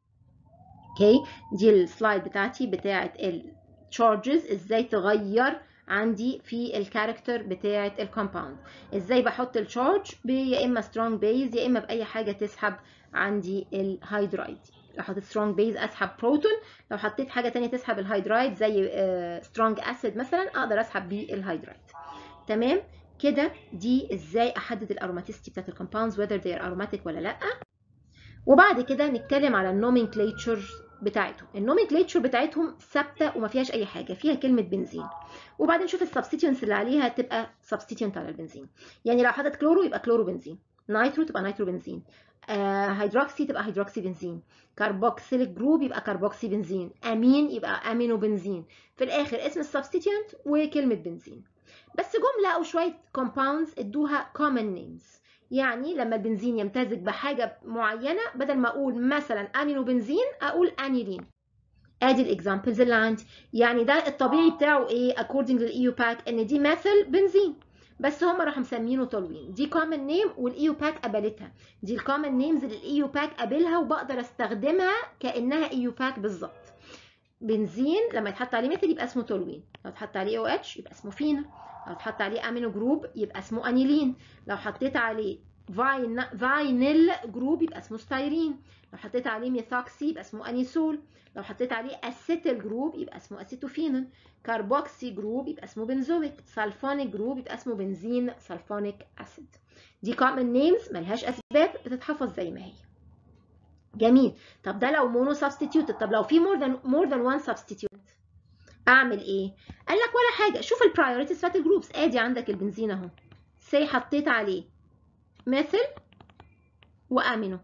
اوكي دي السلايد بتاعتي بتاعت التشارجز ازاي تغير عندي في الكاركتر بتاعه الكومباوند ازاي بحط التشارج يا اما سترونج بيز يا اما باي حاجه تسحب عندي الهيدرايد لو حطيت سترونج بيز اسحب بروتون لو حطيت حاجه تانية تسحب الهيدرايد زي سترونج اسيد مثلا اقدر اسحب بيه الهيدرايد تمام كده دي ازاي احدد الاروماتيستي بتاعت الكومباوندز whether they are aromatic ولا لا وبعد كده نتكلم على النومنكليتشر بتاعتهم النومنكليتشر بتاعتهم ثابته وما فيهاش اي حاجه فيها كلمه بنزين وبعدين نشوف السبستيتيونتس اللي عليها تبقى سبستيتيونت على البنزين يعني لو حطيت كلورو يبقى كلورو بنزين نايترو تبقى نايترو بنزين آه هيدروكسي تبقى هيدروكسي بنزين كاربوكسيليك جروب يبقى كاربوكسي بنزين امين يبقى امينو بنزين في الاخر اسم السبستيتيونت وكلمه بنزين بس جم لقوا شويه كومباوندز ادوها كومن نيمز يعني لما البنزين يمتزج بحاجه معينه بدل ما اقول مثلا امينو بنزين اقول انيلين ادي الاكزامبلز اللي عندي يعني ده الطبيعي بتاعه ايه according للايو باك ان دي مثل بنزين بس هم راحوا مسمينه تولوين دي كومن نيم والايو باك قبلتها دي الكومن نيمز اللي الايو باك قابلها وبقدر استخدمها كانها ايو باك بالظبط بنزين لما يتحط عليه مثل يبقى اسمه تولوين لو اتحط عليه او اتش يبقى اسمه فينا لو اتحط عليه امينو جروب يبقى اسمه انيلين لو حطيت عليه فاين فاينيل جروب يبقى اسمه ستايرين لو حطيت عليه ميثوكسي يبقى اسمه انيسول لو حطيت عليه اسيتيل جروب يبقى اسمه اسيتوفينول كاربوكسي جروب يبقى اسمه بنزويك سلفونيك جروب يبقى اسمه بنزين سلفونيك اسيد دي common names ملهاش اسباب بتتحفظ زي ما هي جميل طب ده لو مونو سبستيتيوتد طب لو في more than more than one substitute اعمل ايه قال لك ولا حاجه شوف البرايورتيز بتاعت الجروبس ادي عندك البنزين اهو سي حطيت عليه مثل وامينو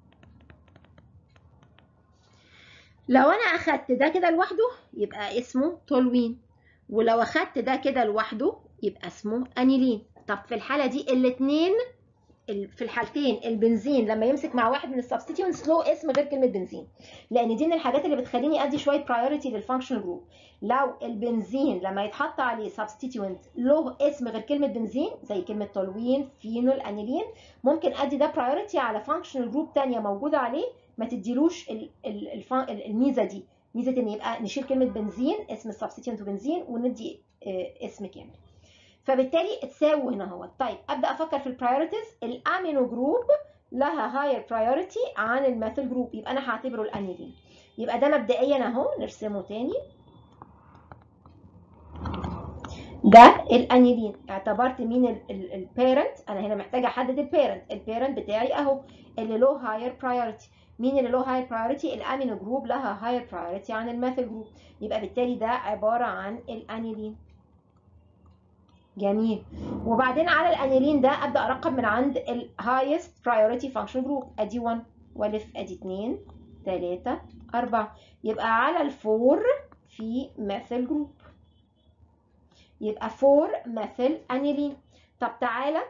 لو انا اخدت ده كده لوحده يبقى اسمه تولوين ولو اخدت ده كده لوحده يبقى اسمه انيلين طب في الحاله دي الاثنين في الحالتين البنزين لما يمسك مع واحد من السبستيتيونتس له اسم غير كلمه بنزين لان دي من الحاجات اللي بتخليني ادي شويه برايورتي للفانكشنال جروب لو البنزين لما يتحط عليه سبستيتيونت له اسم غير كلمه بنزين زي كلمه تولوين فينول انيلين ممكن ادي ده برايورتي على فانكشنال جروب ثانيه موجوده عليه ما تديلوش ال ال ال الميزه دي ميزه ان يبقى نشيل كلمه بنزين اسم السبستيتيونت بنزين وندي اسم كامل فبالتالي تساوي هنا اهو طيب ابدا افكر في البرايورتيز الامينو جروب لها هاير برايورتي عن الميثيل جروب يبقى انا هعتبره الانيلين يبقى ده مبدئيا اهو نرسمه تاني ده الانيلين اعتبرت مين البيرنت انا هنا محتاجه احدد البيرنت البيرنت بتاعي اهو اللي له هاير برايورتي مين اللي له هاير برايورتي الامينو جروب لها هاير برايورتي عن الميثيل جروب يبقى بالتالي ده عباره عن الانيلين جميل وبعدين على الانيلين ده ابدا ارقم من عند الهايست برايورتي فانكشن جروب ادي 1 والف ادي 2 3 4 يبقى على الفور في ميثيل جروب يبقى 4 ميثيل انيلين طب تعالى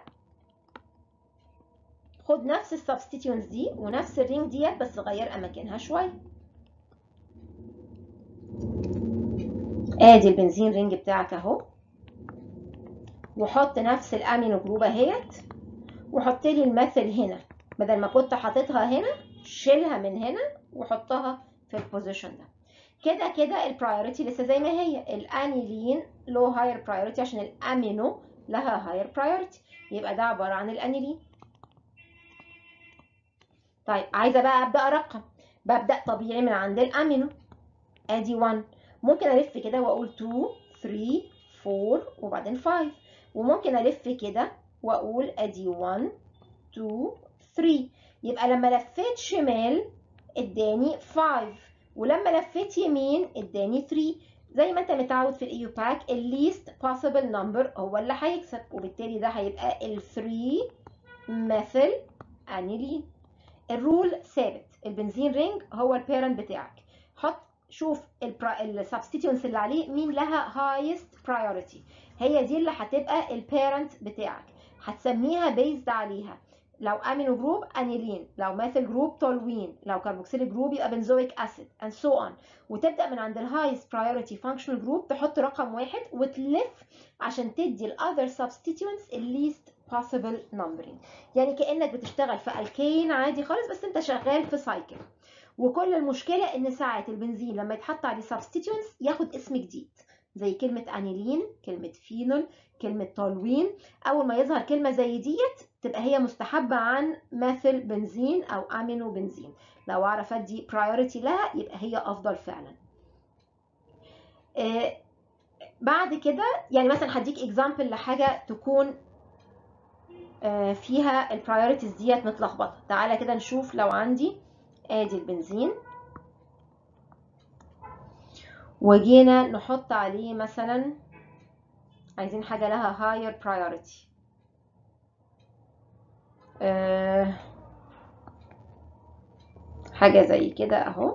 خد نفس السبستيتيونز دي ونفس الرينج ديت بس غير اماكنها شويه ادي البنزين رينج بتاعك اهو وحط نفس الامينو جروب اهيت وحط لي المثل هنا بدل ما كنت حاططها هنا شيلها من هنا وحطها في البوزيشن ده كده كده البرايورتي لسه زي ما هي الانيلين له هاير برايورتي عشان الامينو لها هاير برايورتي يبقى ده عباره عن الانيلين طيب عايزه بقى ابدا ارقم ببدا طبيعي من عند الامينو ادي 1 ممكن الف كده واقول 2 3 4 وبعدين 5 وممكن الف كده واقول ادي 1 2 3 يبقى لما لفيت شمال اداني 5 ولما لفيت يمين اداني 3 زي ما انت متعود في الايو باك الليست possible number هو اللي هيكسب وبالتالي ده هيبقى ال 3 مثل انيلين الرول ثابت البنزين رينج هو البيرنت بتاعك حط شوف السبستيتيونس اللي عليه مين لها هايست برايورتي هي دي اللي هتبقى البيرنت بتاعك هتسميها بيزد عليها لو امينو جروب انيلين لو ميثيل جروب تولوين لو كاربوكسيل جروب يبقى بنزويك اسيد and so on وتبدا من عند الهايست برايورتي فانكشنال جروب تحط رقم واحد وتلف عشان تدي الاذر substituents الليست possible numbering يعني كانك بتشتغل في الكين عادي خالص بس انت شغال في سايكل وكل المشكله ان ساعات البنزين لما يتحط عليه substituents ياخد اسم جديد زي كلمة أنيلين كلمة فينول كلمة تولوين أول ما يظهر كلمة زي ديت تبقى هي مستحبة عن مثل بنزين أو أمينو بنزين لو أعرف أدي priority لها يبقى هي أفضل فعلا آه بعد كده يعني مثلا هديك example لحاجة تكون آه فيها البرايورتيز ديت متلخبطة تعالى كده نشوف لو عندي ادي البنزين وجينا نحط عليه مثلا عايزين حاجة لها higher priority أه حاجة زي كده اهو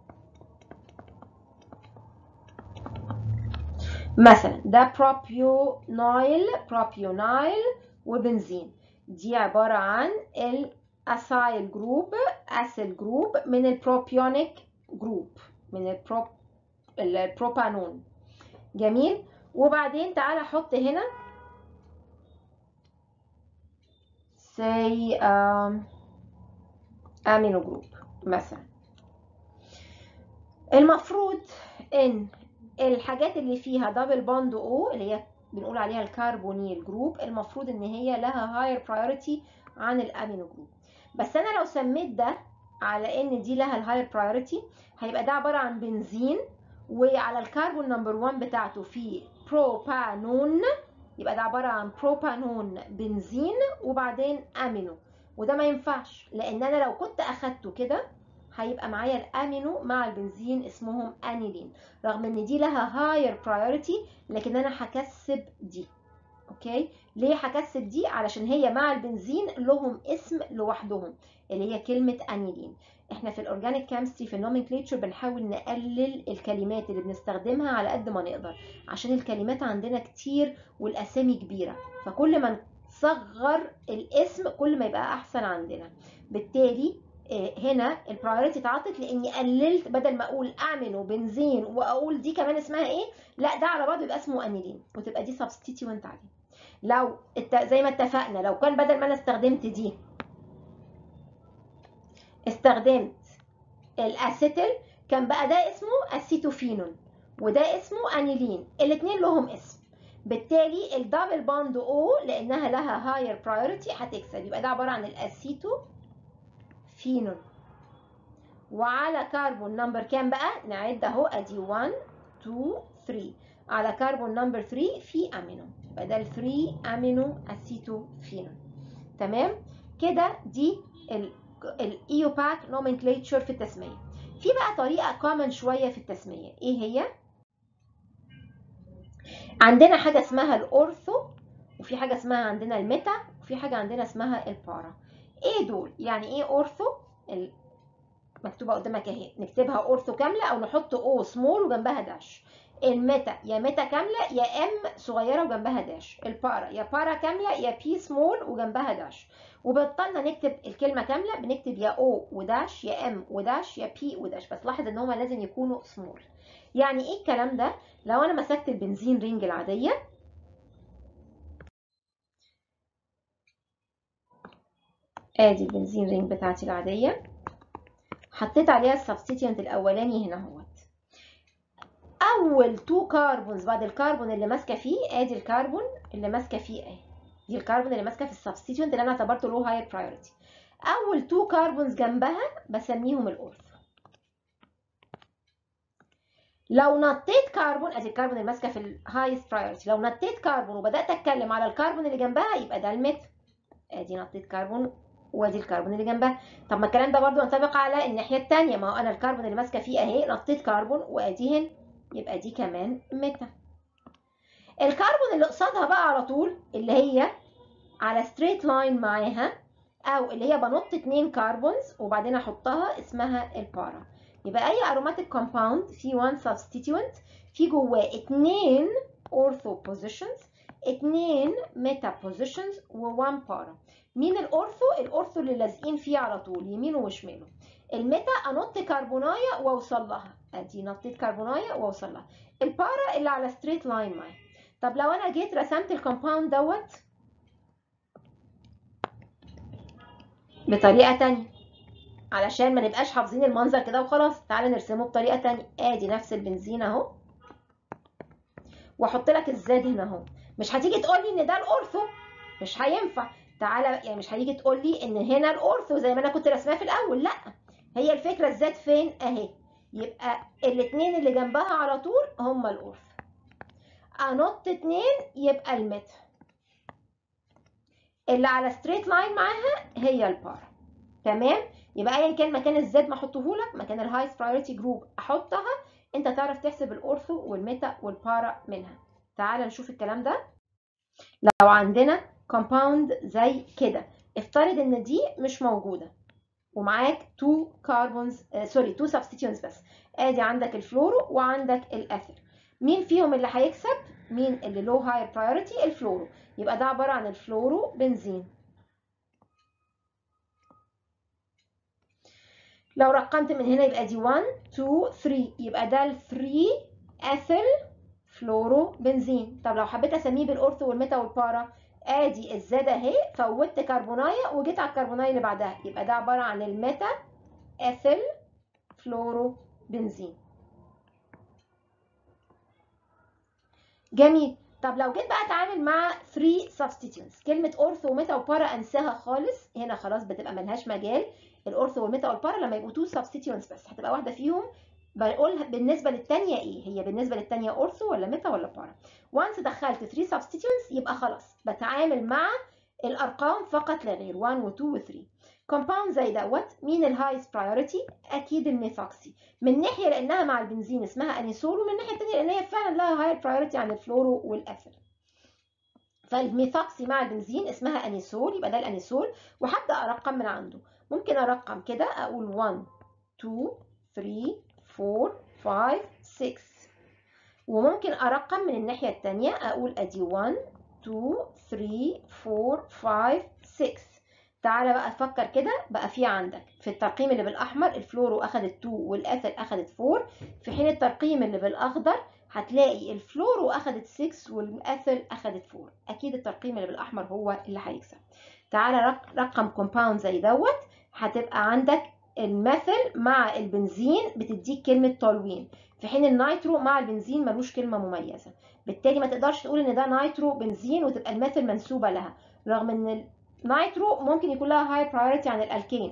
مثلا ده بروبيونايل بروبيونايل وبنزين دي عبارة عن الاسايل جروب اسيل جروب من البروبيونيك جروب من البروب البروبانون جميل وبعدين تعالى احط هنا say امينو جروب مثلا المفروض ان الحاجات اللي فيها دبل بوند او اللي هي بنقول عليها الكربونيل جروب المفروض ان هي لها هاير برايورتي عن الامينو جروب بس انا لو سميت ده على ان دي لها الهاير برايورتي هيبقى ده عباره عن بنزين وعلى الكربون نمبر 1 بتاعته في بروبانون يبقى ده عباره عن بروبانون بنزين وبعدين امينو وده ما ينفعش لان انا لو كنت اخدته كده هيبقى معايا الامينو مع البنزين اسمهم انيلين رغم ان دي لها هاير برايورتي لكن انا هكسب دي اوكي ليه هكسب دي علشان هي مع البنزين لهم اسم لوحدهم اللي هي كلمه انيلين احنا في الاورجانيك كيمستري في النومنكليتشر بنحاول نقلل الكلمات اللي بنستخدمها على قد ما نقدر عشان الكلمات عندنا كتير والاسامي كبيره فكل ما نصغر الاسم كل ما يبقى احسن عندنا بالتالي هنا البرايورتي اتعطت لاني قللت بدل ما اقول امينو بنزين واقول دي كمان اسمها ايه لا ده على بعضه يبقى اسمه انيلين وتبقى دي سبستيتيوينت عليه لو زي ما اتفقنا لو كان بدل ما انا استخدمت دي استخدمت الاسيتيل كان بقى ده اسمه اسيتوفينون وده اسمه انيلين الاثنين لهم اسم بالتالي الدبل باند او لانها لها هاير برايورتي هتكسب يبقى ده عباره عن الاسيتو فينول وعلى كربون نمبر كام بقى نعد اهو ادي 1 2 3 على كربون نمبر 3 في امينو يبقى ده ال 3 امينو اسيتو فينول تمام كده دي الايوباك نومنكليتشر في التسميه في بقى طريقه كومن شويه في التسميه ايه هي عندنا حاجه اسمها الاورثو وفي حاجه اسمها عندنا الميتا وفي حاجه عندنا اسمها البارا ايه دول يعني ايه اورثو مكتوبه قدامك اهي نكتبها اورثو كامله او نحط او سمول وجنبها داش الميتا يا ميتا كامله يا ام صغيره وجنبها داش البارا يا بارا كامله يا بي سمول وجنبها داش وبطلنا نكتب الكلمه كامله بنكتب يا او وداش يا ام وداش يا بي وداش بس لاحظ ان هما لازم يكونوا سمول يعني ايه الكلام ده لو انا مسكت البنزين رينج العاديه ادي البنزين رينج بتاعتي العاديه حطيت عليها السبستيتيونت الاولاني هنا اهوت اول تو كاربونز بعد الكربون اللي ماسكه فيه ادي الكربون اللي ماسكه فيه اهي دي الكربون اللي ماسكه في السبستيتيونت اللي انا اعتبرته له هاير برايورتي اول تو كاربونز جنبها بسميهم الاورثو لو نطيت كربون ادي الكربون اللي ماسكه في الهايست برايورتي لو نطيت كربون وبدات اتكلم على الكربون اللي جنبها يبقى ده الميت ادي نطيت كربون وادي الكربون اللي جنبها طب ما الكلام ده برضو ينطبق على الناحيه الثانيه ما هو انا الكربون اللي ماسكه فيه اهي نطيت كربون وادي هنا يبقى دي كمان ميتا الكربون اللي قصادها بقى على طول اللي هي على ستريت لاين معاها او اللي هي بنط اتنين كربونز وبعدين احطها اسمها البارا يبقى اي اروماتيك كومباوند في 1 سبستيتيوينت في جواه اتنين اورثو بوزيشنز اتنين ميتا بوزيشنز و1 بارا مين الاورثو الاورثو اللي لازقين فيه على طول يمينه وشماله الميتا انط كربونايه واوصل لها ادي نطيت كربونايه واوصل لها البارا اللي على ستريت لاين معايا طب لو انا جيت رسمت الكومباوند دوت بطريقه تانية علشان ما نبقاش حافظين المنظر كده وخلاص تعالى نرسمه بطريقه تانية ادي نفس البنزين اهو واحط لك الزاد هنا اهو مش هتيجي تقول لي ان ده الاورثو مش هينفع تعالى يعني مش هتيجي تقول لي ان هنا الاورثو زي ما انا كنت رسمها في الاول لا هي الفكره الزاد فين اهي يبقى الاثنين اللي جنبها على طول هما الاورثو انط اتنين يبقى الميتا اللي على ستريت لاين معاها هي البارا تمام يبقى ايا كان مكان الزد ما احطهولك مكان الهايست برايورتي جروب احطها انت تعرف تحسب الاورثو والميتا والبارا منها تعال نشوف الكلام ده لو عندنا كومباوند زي كده افترض ان دي مش موجوده ومعاك 2 كاربونز سوري 2 سبستيتيونز بس ادي عندك الفلورو وعندك الاثر مين فيهم اللي هيكسب مين اللي له هاير برايورتي الفلورو يبقى ده عباره عن الفلورو بنزين لو رقمت من هنا يبقى دي 1 2 3 يبقى ده ال 3 اثيل فلورو بنزين طب لو حبيت اسميه بالاورثو والميتا والبارا ادي الزاد اهي فوتت كربونايه وجيت على الكربونايه اللي بعدها يبقى ده عباره عن الميتا اثيل فلورو بنزين جميل طب لو جيت بقى اتعامل مع 3 substituents كلمه اورثو وميتا وبارا انساها خالص هنا خلاص بتبقى ملهاش مجال الاورثو والميتا والبارا لما يبقوا 2 substituents بس هتبقى واحده فيهم بقول بالنسبه للثانيه ايه هي بالنسبه للثانيه اورثو ولا ميتا ولا بارا وانس دخلت 3 substituents يبقى خلاص بتعامل مع الارقام فقط لا غير 1 و 2 و 3 كومباوند زي دوت مين الهايست برايورتي اكيد الميثوكسي من ناحيه لانها مع البنزين اسمها انيسول ومن ناحيه ثانيه لان هي فعلا لها هاير برايورتي عن الفلورو والاثر فالميثوكسي مع البنزين اسمها انيسول يبقى ده الانيسول وهبدا ارقم من عنده ممكن ارقم كده اقول 1 2 3 4 5 6 وممكن ارقم من الناحيه الثانيه اقول ادي 1 2 3 4 5 6 تعالى بقى فكر كده بقى في عندك في الترقيم اللي بالاحمر الفلورو اخذت 2 والاثر اخذت 4 في حين الترقيم اللي بالاخضر هتلاقي الفلورو اخذت 6 والاثر اخذت 4 اكيد الترقيم اللي بالاحمر هو اللي هيكسب تعالى رقم كومباوند زي دوت هتبقى عندك المثل مع البنزين بتديك كلمه تولوين في حين النيترو مع البنزين ملوش كلمه مميزه بالتالي ما تقدرش تقول ان ده نيترو بنزين وتبقى المثل منسوبه لها رغم ان النيترو ممكن يكون لها هاي برايورتي عن الالكين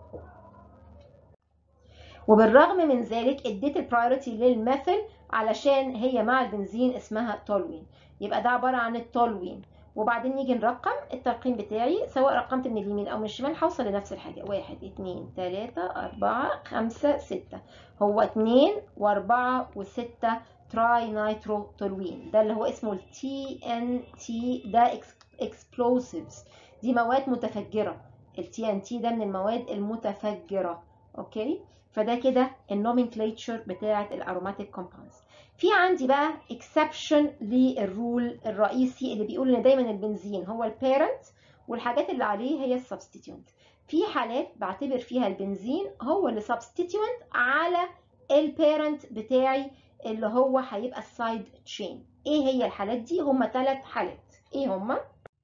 وبالرغم من ذلك اديت البرايورتي للمثل علشان هي مع البنزين اسمها تولوين يبقى ده عباره عن التولوين وبعدين نيجي نرقم الترقيم بتاعي سواء رقمت من اليمين او من الشمال هوصل لنفس الحاجه واحد اتنين تلاته اربعه خمسه سته هو اتنين واربعه وسته تراي نيترو تولوين ده اللي هو اسمه التي ان تي ده اكسبلوسيفز دي مواد متفجره التي ان تي ده من المواد المتفجره اوكي فده كده النومنكليتشر بتاعه الاروماتيك كومباوندز في عندي بقى اكسبشن للرول الرئيسي اللي بيقول ان دايما البنزين هو البيرنت والحاجات اللي عليه هي السبستيتيونت في حالات بعتبر فيها البنزين هو اللي سبستيتيونت على البيرنت بتاعي اللي هو هيبقى السايد تشين ايه هي الحالات دي هما ثلاث حالات ايه هما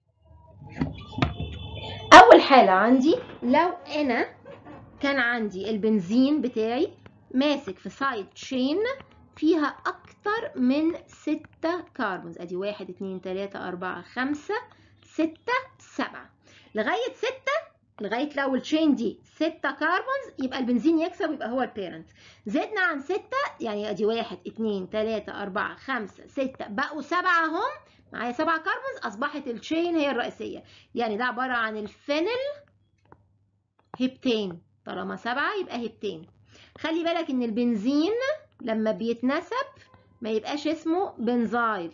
اول حاله عندي لو انا كان عندي البنزين بتاعي ماسك في سايد تشين فيها اكتر من ستة كاربونز ادي واحد اتنين تلاتة اربعة خمسة ستة سبعة لغاية ستة لغاية لو التشين دي ستة كاربونز يبقى البنزين يكسب ويبقى هو البيرنت زدنا عن ستة يعني ادي واحد اتنين تلاتة اربعة خمسة ستة بقوا سبعة هم معايا سبعة كاربونز اصبحت التشين هي الرئيسية يعني ده عبارة عن الفينل هيبتين طالما سبعة يبقى هيبتين خلي بالك ان البنزين لما بيتنسب ما يبقاش اسمه بنزايل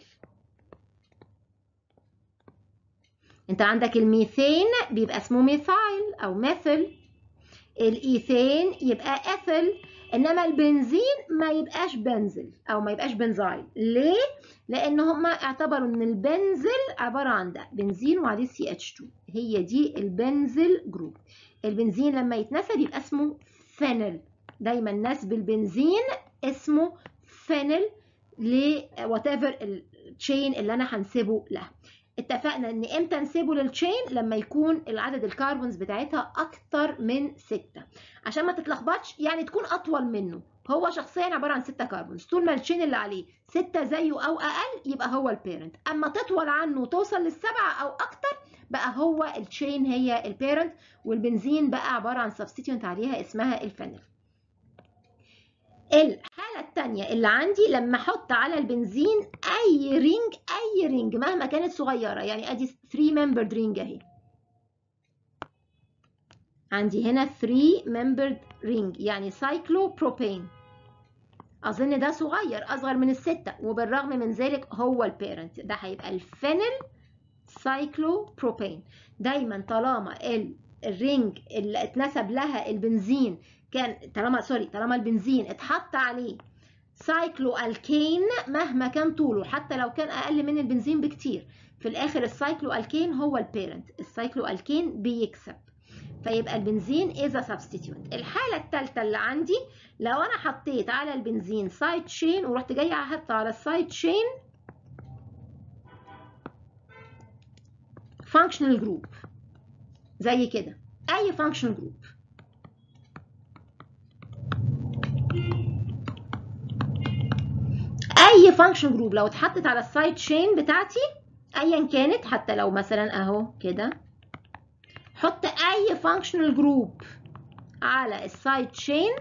انت عندك الميثين بيبقى اسمه ميثايل او ميثل الايثين يبقى اثل انما البنزين ما يبقاش بنزل او ما يبقاش بنزايل ليه لان هما اعتبروا ان البنزل عباره عن ده بنزين وعليه سي اتش 2 هي دي البنزل جروب البنزين لما يتنسب يبقى اسمه فينل دايما نسب البنزين اسمه فينل ل وات ايفر التشين اللي انا هنسبه له اتفقنا ان امتى نسيبه للتشين لما يكون العدد الكربونز بتاعتها اكتر من 6 عشان ما تتلخبطش يعني تكون اطول منه هو شخصيا عباره عن 6 كربونز طول ما التشين اللي عليه 6 زيه او اقل يبقى هو البيرنت اما تطول عنه وتوصل للسبعه او اكتر بقى هو التشين هي البيرنت والبنزين بقى عباره عن سبستيتيونت عليها اسمها الفينل الحالة التانية اللي عندي لما احط على البنزين اي رينج اي رينج مهما كانت صغيرة يعني ادي 3 membered رينج اهي عندي هنا 3 membered رينج يعني سايكلوبروبين اظن ده صغير اصغر من الستة وبالرغم من ذلك هو البيرنت ده هيبقى الفينل سايكلوبروبين دايما طالما الرينج اللي اتنسب لها البنزين كان طالما سوري طالما البنزين اتحط عليه سايكلو الكين مهما كان طوله حتى لو كان اقل من البنزين بكتير في الاخر السايكلو الكين هو البيرنت السايكلو الكين بيكسب فيبقى البنزين از سبستيتيوت الحاله الثالثه اللي عندي لو انا حطيت على البنزين سايد تشين ورحت جايه حاطه على السايد تشين فانكشنال جروب زي كده اي فانكشنال جروب اي فانكشن جروب لو اتحطت على السايد تشين بتاعتي ايا كانت حتى لو مثلا اهو كده حط اي فانكشنال جروب على السايد تشين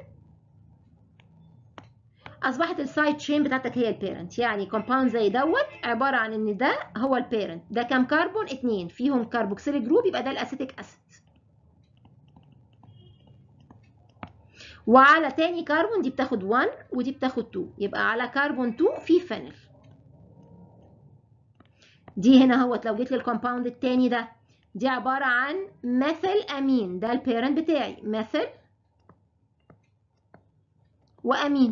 اصبحت السايد تشين بتاعتك هي البيرنت يعني كومباوند زي دوت عباره عن ان ده هو البيرنت ده كام كربون اتنين فيهم كربوكسيل جروب يبقى ده الاسيتيك اسيد وعلى تاني كربون دي بتاخد 1 ودي بتاخد 2 يبقى على كربون 2 في فينل دي هنا اهوت لو جيت للكومباوند التاني ده دي عبارة عن مثل أمين ده البيرنت بتاعي مثل وأمين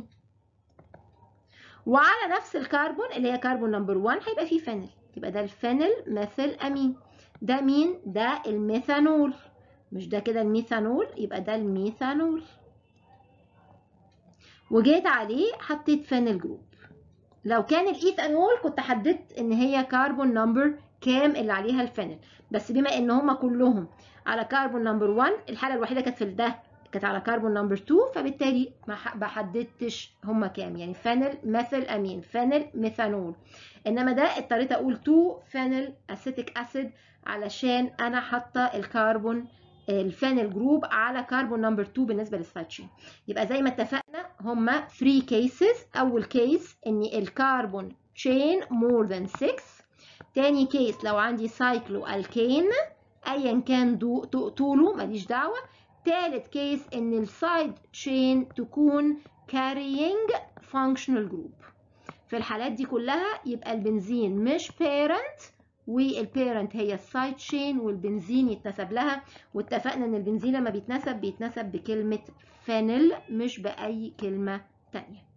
وعلى نفس الكربون اللي هي كربون نمبر 1 هيبقى فيه فينل يبقى ده الفينل مثل أمين ده مين؟ ده الميثانول مش ده كده الميثانول يبقى ده الميثانول وجيت عليه حطيت فينل جروب لو كان الايثانول كنت حددت ان هي كربون نمبر كام اللي عليها الفينل بس بما ان هما كلهم على كربون نمبر 1 الحاله الوحيده كانت في ده كانت على كربون نمبر 2 فبالتالي ما بحددتش هما كام يعني فينل مثل امين فينل ميثانول انما ده اضطريت اقول 2 فينل اسيتيك اسيد علشان انا حاطه الكربون الفينل جروب على كربون نمبر 2 بالنسبه للسايد تشين يبقى زي ما اتفقنا هما 3 كيسز اول كيس ان الكربون تشين مور ذان 6 تاني كيس لو عندي سايكلو الكين ايا كان طوله ماليش دعوه تالت كيس ان السايد تشين تكون carrying functional group في الحالات دي كلها يبقى البنزين مش parent والبيرنت هي السايد تشين والبنزين يتنسب لها واتفقنا ان البنزين لما بيتنسب بيتنسب بكلمة فينل مش بأي كلمة تانية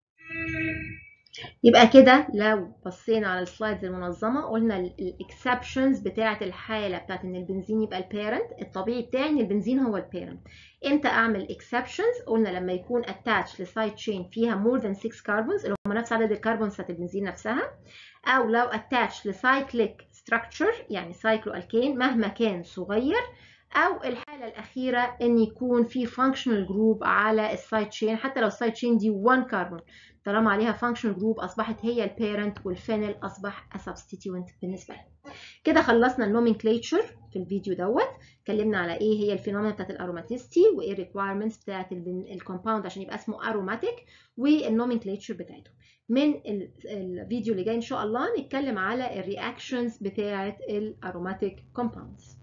يبقى كده لو بصينا على السلايدز المنظمة قلنا الاكسبشنز بتاعة الحالة بتاعة ان البنزين يبقى البيرنت الطبيعي بتاعي ان البنزين هو البيرنت امتى اعمل اكسبشنز قلنا لما يكون اتاتش لسايد تشين فيها مور ذان 6 كربونز اللي هم نفس عدد الكربونز بتاعت البنزين نفسها او لو اتاتش لسايكليك ستراكشر يعني سايكلو الكين مهما كان صغير او الحاله الاخيره ان يكون في فانكشنال جروب على السايد تشين حتى لو السايد تشين دي 1 كربون طالما عليها فانكشنال جروب اصبحت هي البيرنت والفينل اصبح سبستيتيوينت بالنسبه لها كده خلصنا النومنكليتشر في الفيديو دوت اتكلمنا على ايه هي الفينومينا بتاعت الاروماتيستي وايه الريكوايرمنتس بتاعت الكومباوند عشان يبقى اسمه اروماتيك والنومنكليتشر بتاعته من الفيديو اللي جاي ان شاء الله نتكلم على الرياكشنز بتاعت الاروماتيك كومباوندز